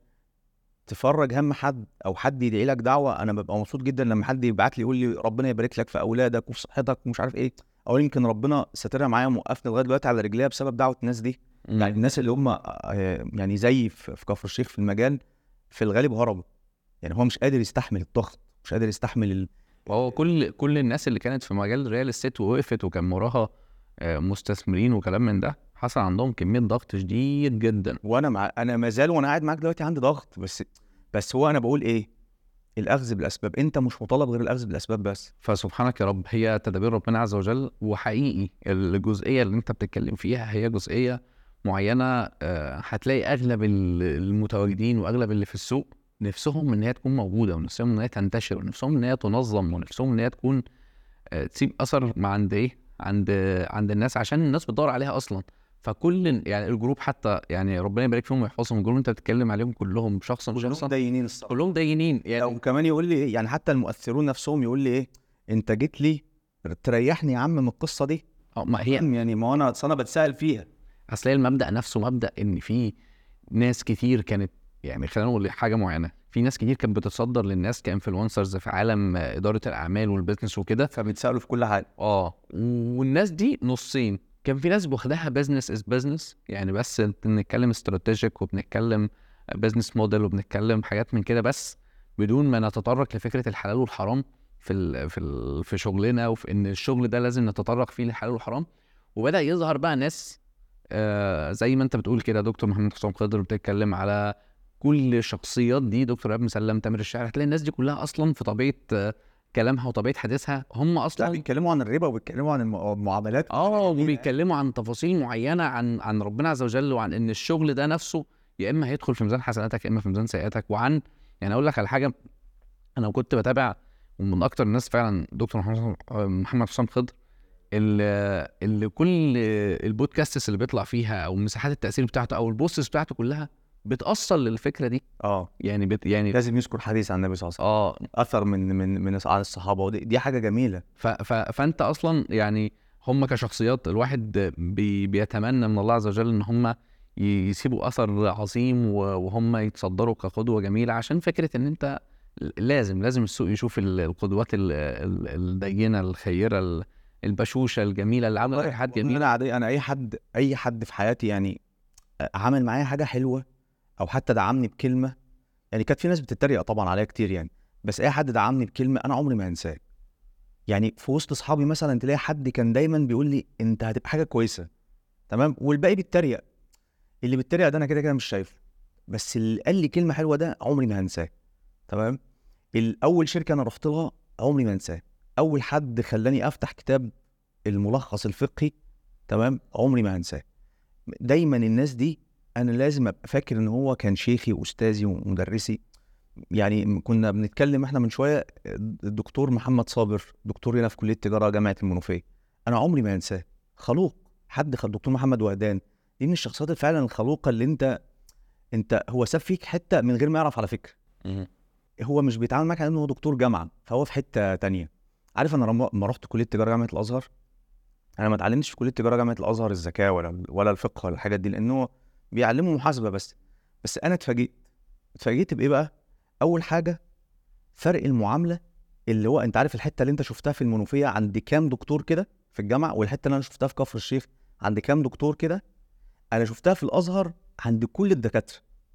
تفرج هم حد او حد يدعي لك دعوه انا ببقى مبسوط جدا لما حد يبعت لي يقول لي ربنا يبارك لك في اولادك وفي صحتك ومش عارف ايه او يمكن ربنا ساترها معايا موقفني لغايه دلوقتي على رجليها بسبب دعوه الناس دي مم. يعني الناس اللي هم آه، يعني زي في في كفر الشيخ في المجال في الغالب هربوا يعني هو مش قادر يستحمل الضغط مش قادر يستحمل ال... وهو كل كل الناس اللي كانت في مجال الريال استيت ووقفت وكان وراها آه، مستثمرين وكلام من ده حصل عندهم كميه ضغط شديد جدا وانا مع انا ما زال وانا قاعد معاك دلوقتي عندي ضغط بس بس هو انا بقول ايه الاخذ بالاسباب انت مش مطالب غير الاخذ بالاسباب بس فسبحانك يا رب هي تدابير ربنا عز وجل وحقيقي الجزئيه اللي انت بتتكلم فيها هي جزئيه معينه آه، هتلاقي اغلب ال- المتواجدين واغلب اللي في السوق نفسهم ان هي تكون موجوده ونفسهم ان هي تنتشر ونفسهم ان هي تنظم ونفسهم ان هي تكون آه، تسيب اثر مع عند ايه عند عند الناس عشان الناس بتدور عليها اصلا فكل يعني الجروب حتى يعني ربنا يبارك فيهم ويحفظهم الجروب اللي انت بتتكلم عليهم كلهم شخصا كلهم شخصا داينين الصراحه كلهم دينين يعني او كمان يقول لي ايه يعني حتى المؤثرون نفسهم يقول لي ايه انت جيت لي تريحني يا عم من القصه دي آه، ما هي يعني ما انا أصل انا بتسال فيها اصل هي المبدا نفسه مبدا ان في ناس كتير كانت يعني خلينا نقول حاجه معينه في ناس كتير كانت بتتصدر للناس كانفلونسرز في عالم آه، اداره الاعمال والبيزنس وكده فبيتسالوا في كل حاجه اه والناس دي نصين كان في ناس واخداها بزنس از بزنس يعني بس بنتكلم استراتيجيك وبنتكلم بزنس موديل وبنتكلم حاجات من كده بس بدون ما نتطرق لفكره الحلال والحرام في ال في ال في شغلنا وفي ان الشغل ده لازم نتطرق فيه للحلال والحرام وبدا يظهر بقى ناس آه زي ما انت بتقول كده دكتور محمد حسام خضر بتتكلم على كل الشخصيات دي دكتور ابن مسلم تامر الشاعر هتلاقي الناس دي كلها اصلا في طبيعه آه، كلامها وطبيعه حديثها هم لا اصلا بيتكلموا عن الربا وبيتكلموا عن الم- المعاملات اه وبيتكلموا عن تفاصيل معينه عن عن ربنا عز وجل وعن ان الشغل ده نفسه يا اما هيدخل في ميزان حسناتك يا اما في ميزان سيئاتك وعن يعني اقول لك على حاجه انا كنت بتابع ومن اكتر الناس فعلا دكتور محمد محمد حسام خضر اللي, اللي كل البودكاستس اللي بيطلع فيها او مساحات التاثير بتاعته او البوستس بتاعته كلها بتاثر للفكره دي اه يعني بت يعني لازم يذكر حديث عن النبي صلى الله عليه اه وسلم اثر من من من عن الصحابه ودي دي حاجه جميله ف ف فانت اصلا يعني هم كشخصيات الواحد بي بيتمنى من الله عز وجل ان هم ي- يسيبوا اثر عظيم و- وهم يتصدروا كقدوه جميله عشان فكره ان انت لازم لازم السوق يشوف ال- القدوات ال- ال- الدينه الخيره ال- البشوشه الجميله اللي عامله حاجات والله جميله انا عادي انا اي حد اي حد في حياتي يعني عمل معايا حاجه حلوه او حتى دعمني بكلمه يعني كانت في ناس بتتريق طبعا عليا كتير يعني بس اي حد دعمني بكلمه انا عمري ما هنساه يعني في وسط اصحابي مثلا تلاقي حد كان دايما بيقول لي انت هتبقى حاجه كويسه تمام والباقي بيتريق اللي بيتريق ده انا كده كده مش شايفه بس اللي قال لي كلمه حلوه ده عمري ما هنساه تمام الاول شركه انا رحت لها عمري ما انساه اول حد خلاني افتح كتاب الملخص الفقهي تمام عمري ما هنساه دايما الناس دي انا لازم ابقى فاكر ان هو كان شيخي واستاذي ومدرسي يعني كنا بنتكلم احنا من شويه الدكتور محمد صابر دكتور هنا في كليه التجاره جامعه المنوفيه انا عمري ما هنساه خلوق حد خ- الدكتور محمد وهدان دي من الشخصيات فعلا الخلوقه اللي انت انت هو ساب فيك حته من غير ما يعرف على فكره مم. هو مش بيتعامل معاك على انه هو دكتور جامعه فهو في حته تانية عارف انا لما لما رحت كليه تجاره جامعه الازهر انا ما اتعلمتش في كليه تجاره جامعه الازهر الزكاه ولا ولا الفقه ولا الحاجات دي لانه بيعلموا محاسبه بس بس انا اتفاجئت اتفاجئت بايه بقى اول حاجه فرق المعامله اللي هو انت عارف الحته اللي انت شفتها في المنوفيه عند كام دكتور كده في الجامعه والحته اللي انا شفتها في كفر الشيخ عند كام دكتور كده انا شفتها في الازهر عند كل الدكاتره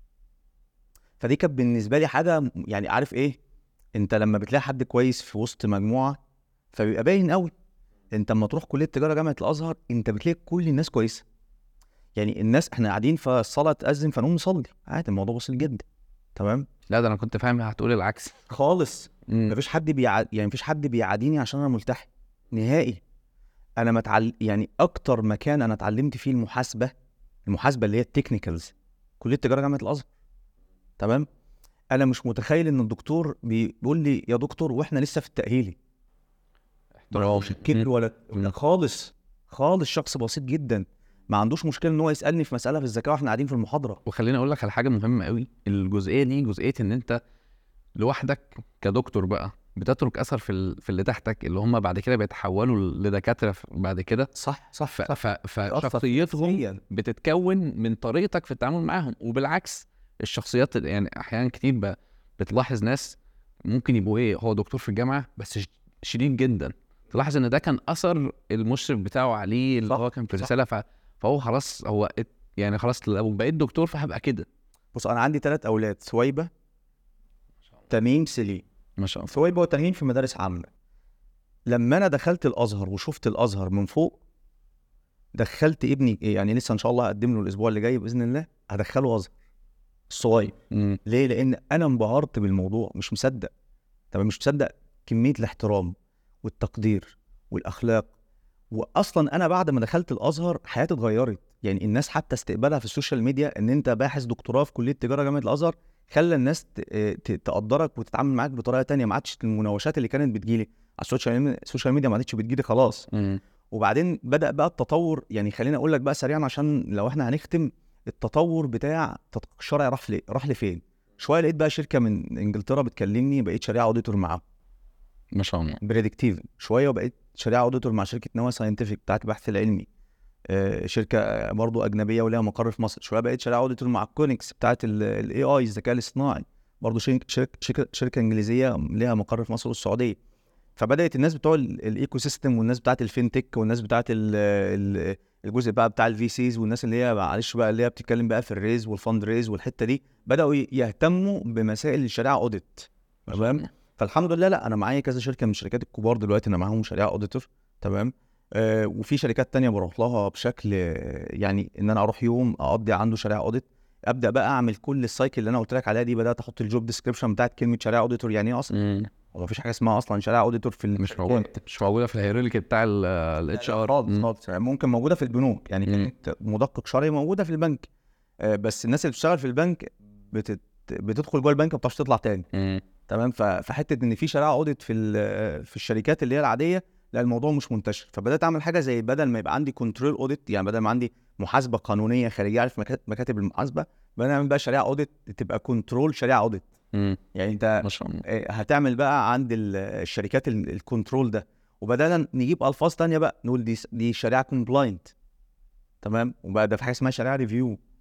فدي كانت بالنسبه لي حاجه م- يعني عارف ايه انت لما بتلاقي حد كويس في وسط مجموعه فبيبقى باين قوي انت لما تروح كليه تجاره جامعه الازهر انت بتلاقي كل الناس كويسه يعني الناس احنا قاعدين فالصلاه تاذن فنقوم نصلي عادي الموضوع بسيط جدا تمام لا ده انا كنت فاهم هتقول العكس خالص مم. مفيش حد بيع... يعني مفيش حد بيعاديني عشان انا ملتحي نهائي انا متعل... يعني اكتر مكان انا اتعلمت فيه المحاسبه المحاسبه اللي هي التكنيكالز كليه تجاره جامعه الازهر تمام انا مش متخيل ان الدكتور بيقول لي يا دكتور واحنا لسه في التاهيلي احترام. مش كبر ولا مم. خالص خالص شخص بسيط جدا ما عندوش مشكله ان هو يسالني في مساله في الذكاء واحنا قاعدين في المحاضره وخليني اقول لك على حاجه مهمه قوي الجزئيه دي جزئيه ان انت لوحدك كدكتور بقى بتترك اثر في ال- في اللي تحتك اللي هم بعد كده بيتحولوا لدكاتره ف- بعد كده صح صح ف- صح ف- يأثر فشخصيتهم نفسياً. بتتكون من طريقتك في التعامل معاهم وبالعكس الشخصيات يعني احيانا كتير ب- بتلاحظ ناس ممكن يبقوا ايه هو دكتور في الجامعه بس ش- شديد جدا تلاحظ ان ده كان اثر المشرف بتاعه عليه اللي صح، هو كان في صح. الرساله ف- فهو خلاص هو ات- يعني خلاص لو بقيت دكتور فهبقى كده بص انا عندي ثلاث اولاد ثويبه تميم سليم ما شاء الله ثويبه وتميم في مدارس عامه لما انا دخلت الازهر وشفت الازهر من فوق دخلت ابني يعني لسه ان شاء الله هقدم له الاسبوع اللي جاي باذن الله هدخله ازهر الصغير مم. ليه لان انا انبهرت بالموضوع مش مصدق طب مش مصدق كميه الاحترام والتقدير والاخلاق واصلا انا بعد ما دخلت الازهر حياتي اتغيرت يعني الناس حتى استقبالها في السوشيال ميديا ان انت باحث دكتوراه في كليه تجاره جامعه الازهر خلى الناس ت- ت- تقدرك وتتعامل معاك بطريقه تانية ما عادش المناوشات اللي كانت بتجيلي على السوشيال ميديا السوشيال ميديا ما عادتش بتجيلي خلاص مم. وبعدين بدا بقى التطور يعني خليني اقول لك بقى سريعا عشان لو احنا هنختم التطور بتاع تدقيق الشرعي راح لي راح لفين شويه لقيت بقى شركه من انجلترا بتكلمني بقيت شريعه اوديتور معاهم ما شاء الله بريدكتيف شويه وبقيت شريعه اوديتور مع شركه نوا ساينتفك بتاعت البحث العلمي آه، شركه آه، برضو اجنبيه ولها مقر في مصر شويه بقيت شريعه اوديتور مع كونكس بتاعت الاي اي الذكاء الاصطناعي برضو شركه شركه شركه, شركة انجليزيه لها مقر في مصر والسعوديه فبدات الناس بتوع ال- الايكو سيستم والناس بتاعت الفينتك والناس بتاعت ال- ال- الجزء بقى بتاع الفي سيز والناس اللي هي معلش بقى اللي هي بتتكلم بقى في الريز والفند ريز والحته دي بداوا ي- يهتموا بمسائل الشريعه اوديت تمام فالحمد لله لا انا معايا كذا شركه من الشركات الكبار دلوقتي انا معاهم شريعه اوديتور تمام آه وفي شركات تانية بروح لها بشكل آه، يعني ان انا اروح يوم اقضي عنده شريعه اوديت ابدا بقى اعمل كل السايكل اللي انا قلت لك عليها دي بدات احط الجوب ديسكريبشن بتاعت كلمه شريعه اوديتور يعني ايه اصلا مم. هو مفيش حاجه اسمها اصلا شريعه اوديتور في مش الشركات. موجود مش موجوده في الهيراركي بتاع الاتش ار خالص خالص يعني ممكن موجوده في البنوك يعني مم. كلمه مدقق شرعي موجوده في البنك آه، بس الناس اللي بتشتغل في البنك بتت... بتدخل جوه البنك ما بتعرفش تطلع تاني تمام ف- فحته ان في شريعه اوديت في ال- في الشركات اللي هي العاديه لا الموضوع مش منتشر فبدات اعمل حاجه زي بدل ما يبقى عندي كنترول اوديت يعني بدل ما عندي محاسبه قانونيه خارجيه عارف مكا- مكاتب المحاسبه بدل نعمل بقى شريعه اوديت تبقى كنترول شريعه اوديت مم. يعني انت ما شاء الله آه، هتعمل بقى عند ال- الشركات ال- الكنترول ده وبدانا نجيب الفاظ تانية بقى نقول دي دي شريعه كومبلاينت تمام وبقى ده في حاجه اسمها شريعه ريفيو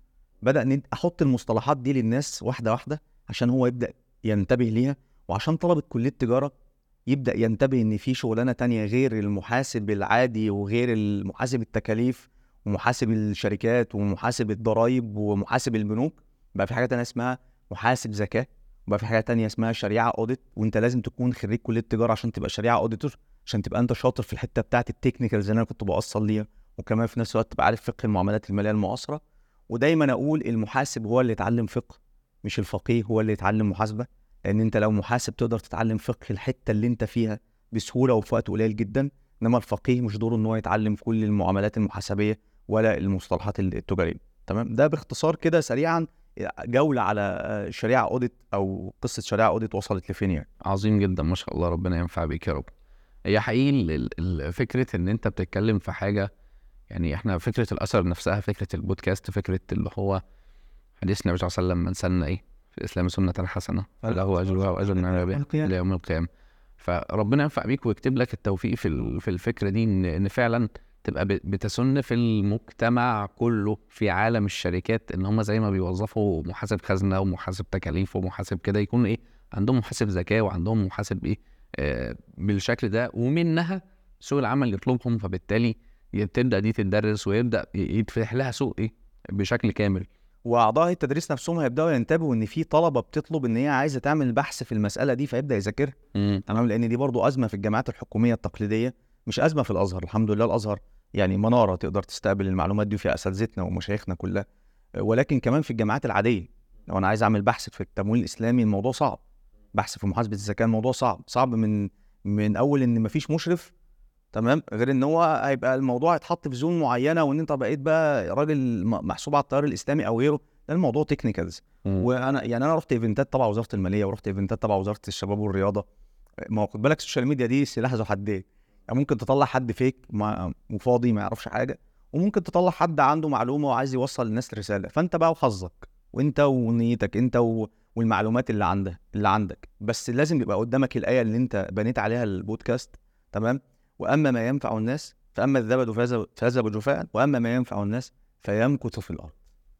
بدا ان احط المصطلحات دي للناس واحده واحده عشان هو يبدا ينتبه ليها وعشان طلبه كليه التجاره يبدا ينتبه ان في شغلانه تانية غير المحاسب العادي وغير المحاسب التكاليف ومحاسب الشركات ومحاسب الضرايب ومحاسب البنوك بقى في حاجه تانية اسمها محاسب زكاه وبقى في حاجه تانية اسمها شريعه اوديت وانت لازم تكون خريج كليه تجاره عشان تبقى شريعه اوديتور عشان تبقى انت شاطر في الحته بتاعت التكنيكالز اللي انا كنت بوصل ليها وكمان في نفس الوقت تبقى عارف فقه المعاملات الماليه المعاصره ودايما اقول المحاسب هو اللي يتعلم فقه مش الفقيه هو اللي يتعلم محاسبه لان انت لو محاسب تقدر تتعلم فقه الحته اللي انت فيها بسهوله وفي وقت قليل جدا انما الفقيه مش دوره ان هو يتعلم كل المعاملات المحاسبيه ولا المصطلحات التجاريه تمام ده باختصار كده سريعا جوله على شريعه اوديت او قصه شريعه اوديت وصلت لفين يعني عظيم جدا ما شاء الله ربنا ينفع بيك يا رب هي حقيقي ال- ال- ال- فكره ان انت بتتكلم في حاجه يعني احنا فكره الاثر نفسها فكره البودكاست فكره اللي هو حديث النبي صلى الله عليه وسلم من سن ايه في الاسلام سنه حسنه فله اجرها واجر من عمل بها القيامة. الى يوم القيامه فربنا ينفع بيك ويكتب لك التوفيق في ال- في الفكره دي ان ان فعلا تبقى ب- بتسن في المجتمع كله في عالم الشركات ان هم زي ما بيوظفوا محاسب خزنه ومحاسب تكاليف ومحاسب كده يكون ايه عندهم محاسب ذكاء وعندهم محاسب ايه آه بالشكل ده ومنها سوق العمل يطلبهم فبالتالي تبدا دي تدرس ويبدا ي- يتفتح لها سوق ايه بشكل كامل واعضاء التدريس نفسهم هيبداوا ينتبهوا ان في طلبه بتطلب ان هي عايزه تعمل بحث في المساله دي فيبدا يذاكرها مم. تمام لان دي برضو ازمه في الجامعات الحكوميه التقليديه مش ازمه في الازهر الحمد لله الازهر يعني مناره تقدر تستقبل المعلومات دي فيها اساتذتنا ومشايخنا كلها ولكن كمان في الجامعات العاديه لو انا عايز اعمل بحث في التمويل الاسلامي الموضوع صعب بحث في محاسبه الزكاه الموضوع صعب صعب من من اول ان مفيش مشرف تمام غير ان هو هيبقى الموضوع يتحط في زون معينه وان انت بقيت بقى راجل م- محسوب على التيار الاسلامي او غيره ده الموضوع تكنيكالز مم. وانا يعني انا رحت ايفنتات تبع وزاره الماليه ورحت ايفنتات تبع وزاره الشباب والرياضه ما هو خد بالك السوشيال ميديا دي سلاح ذو حدين يعني ممكن تطلع حد فيك ما وفاضي ما يعرفش حاجه وممكن تطلع حد عنده معلومه وعايز يوصل للناس رساله فانت بقى وحظك وانت ونيتك انت و... والمعلومات اللي عندك اللي عندك بس لازم يبقى قدامك الايه اللي انت بنيت عليها البودكاست تمام واما ما ينفع الناس فاما الزبد فيذهب- فيذهب جفاء واما ما ينفع الناس فيمكث في الارض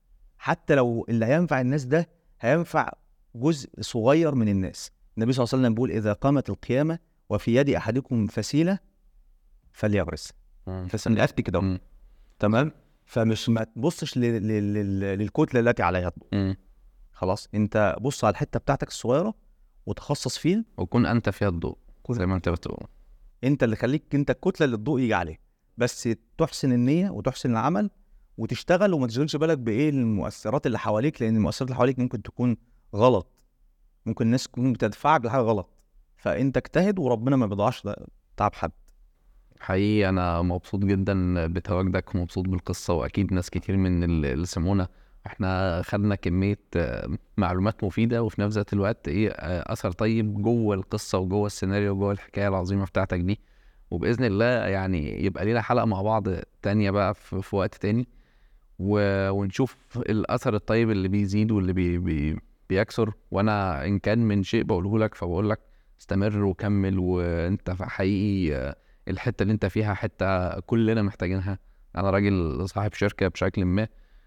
حتى لو اللي هينفع الناس ده هينفع جزء صغير من الناس النبي صلى الله عليه وسلم بيقول اذا قامت القيامه وفي يد احدكم فسيله فليغرس مم. فسيله كده مم. تمام فمش ما تبصش لل- لل- لل- للكتله التي عليها الضوء مم. خلاص انت بص على الحته بتاعتك الصغيره وتخصص فيها وكون انت فيها الضوء كون- زي ما انت بتقول انت اللي خليك انت الكتله اللي الضوء يجي عليها بس تحسن النيه وتحسن العمل وتشتغل وما تشغلش بالك بايه المؤثرات اللي حواليك لان المؤثرات اللي حواليك ممكن تكون غلط ممكن الناس تكون بتدفعك لحاجه غلط فانت اجتهد وربنا ما بيضيعش ده- تعب حد حقيقي انا مبسوط جدا بتواجدك ومبسوط بالقصه واكيد ناس كتير من ال- اللي سمعونا احنا خدنا كميه آه، معلومات مفيده وفي نفس ذات الوقت ايه آه، اثر طيب جوه القصه وجوه السيناريو وجوه الحكايه العظيمه بتاعتك دي وباذن الله يعني يبقى لينا حلقه مع بعض تانية بقى في, في وقت تاني و... ونشوف الاثر الطيب اللي بيزيد واللي بي... بي... بيكسر وانا ان كان من شيء بقوله لك فبقول لك استمر وكمل وانت حقيقي آه، الحته اللي انت فيها حته كلنا محتاجينها انا راجل صاحب شركه بشكل ما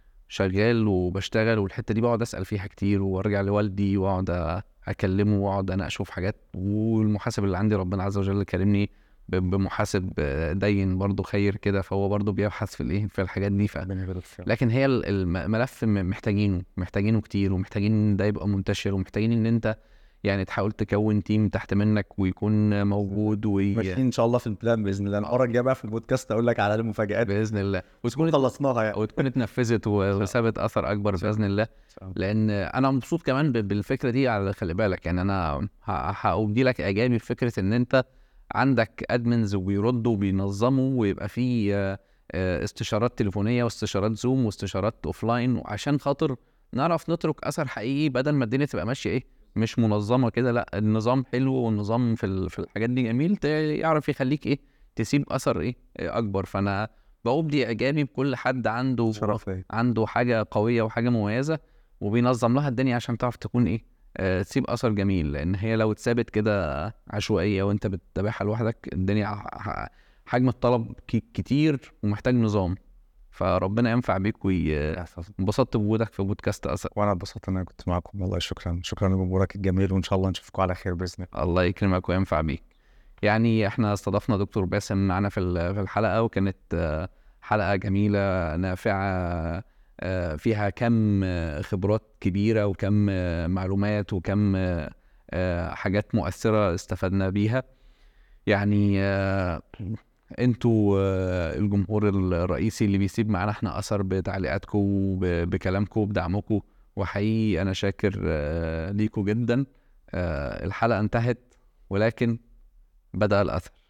شغال وبشتغل والحته دي بقعد اسال فيها كتير وارجع لوالدي واقعد اكلمه واقعد انا اشوف حاجات والمحاسب اللي عندي ربنا عز وجل كرمني ب- بمحاسب دين برضه خير كده فهو برضه بيبحث في الايه في الحاجات دي ف... لكن هي ال- الملف م- محتاجينه محتاجينه كتير ومحتاجين ان ده يبقى منتشر ومحتاجين ان انت يعني تحاول تكون تيم تحت منك ويكون موجود وي... ماشيين ان شاء الله في البلان باذن الله المره الجايه بقى في البودكاست اقول لك على المفاجات باذن الله وتكون خلصناها يعني وتكون اتنفذت و- وسابت اثر اكبر باذن الله لان انا مبسوط كمان ب- بالفكره دي على خلي بالك يعني انا ه- هأبدي لك ايجابي في فكره ان انت عندك ادمنز وبيردوا وبينظموا ويبقى في آه، آه، استشارات تليفونيه واستشارات زوم واستشارات اوفلاين عشان خاطر نعرف نترك اثر حقيقي بدل ما الدنيا تبقى ماشيه ايه مش منظمه كده لا النظام حلو والنظام في ال- في الحاجات دي جميل ت- يعرف يخليك ايه تسيب اثر ايه آه، اكبر فانا بأبدي اعجابي بكل حد عنده شرف ليا عنده حاجه قويه وحاجه مميزه وبينظم لها الدنيا عشان تعرف تكون ايه آه تسيب اثر جميل لان هي لو اتثابت كده عشوائيه وانت بتتابعها لوحدك الدنيا ح- ح- حجم الطلب ك- كتير ومحتاج نظام فربنا ينفع بيك وانبسطت بوجودك في بودكاست اثر وانا اتبسطت ان انا كنت معاكم والله شكرا شكرا لجمهورك الجميل وان شاء الله نشوفكم على خير باذن الله الله يكرمك وينفع بيك يعني احنا استضفنا دكتور باسم معانا في ال- في الحلقه وكانت آه، حلقه جميله نافعه آه، فيها كم آه، خبرات كبيره وكم آه، معلومات وكم آه، آه، حاجات مؤثره استفدنا بيها يعني آه، انتوا آه، الجمهور الرئيسي اللي بيسيب معانا احنا اثر بتعليقاتكم وب- بكلامكم وبدعمكم وحقيقي انا شاكر آه، ليكوا جدا آه، الحلقه انتهت ولكن بدأ الأثر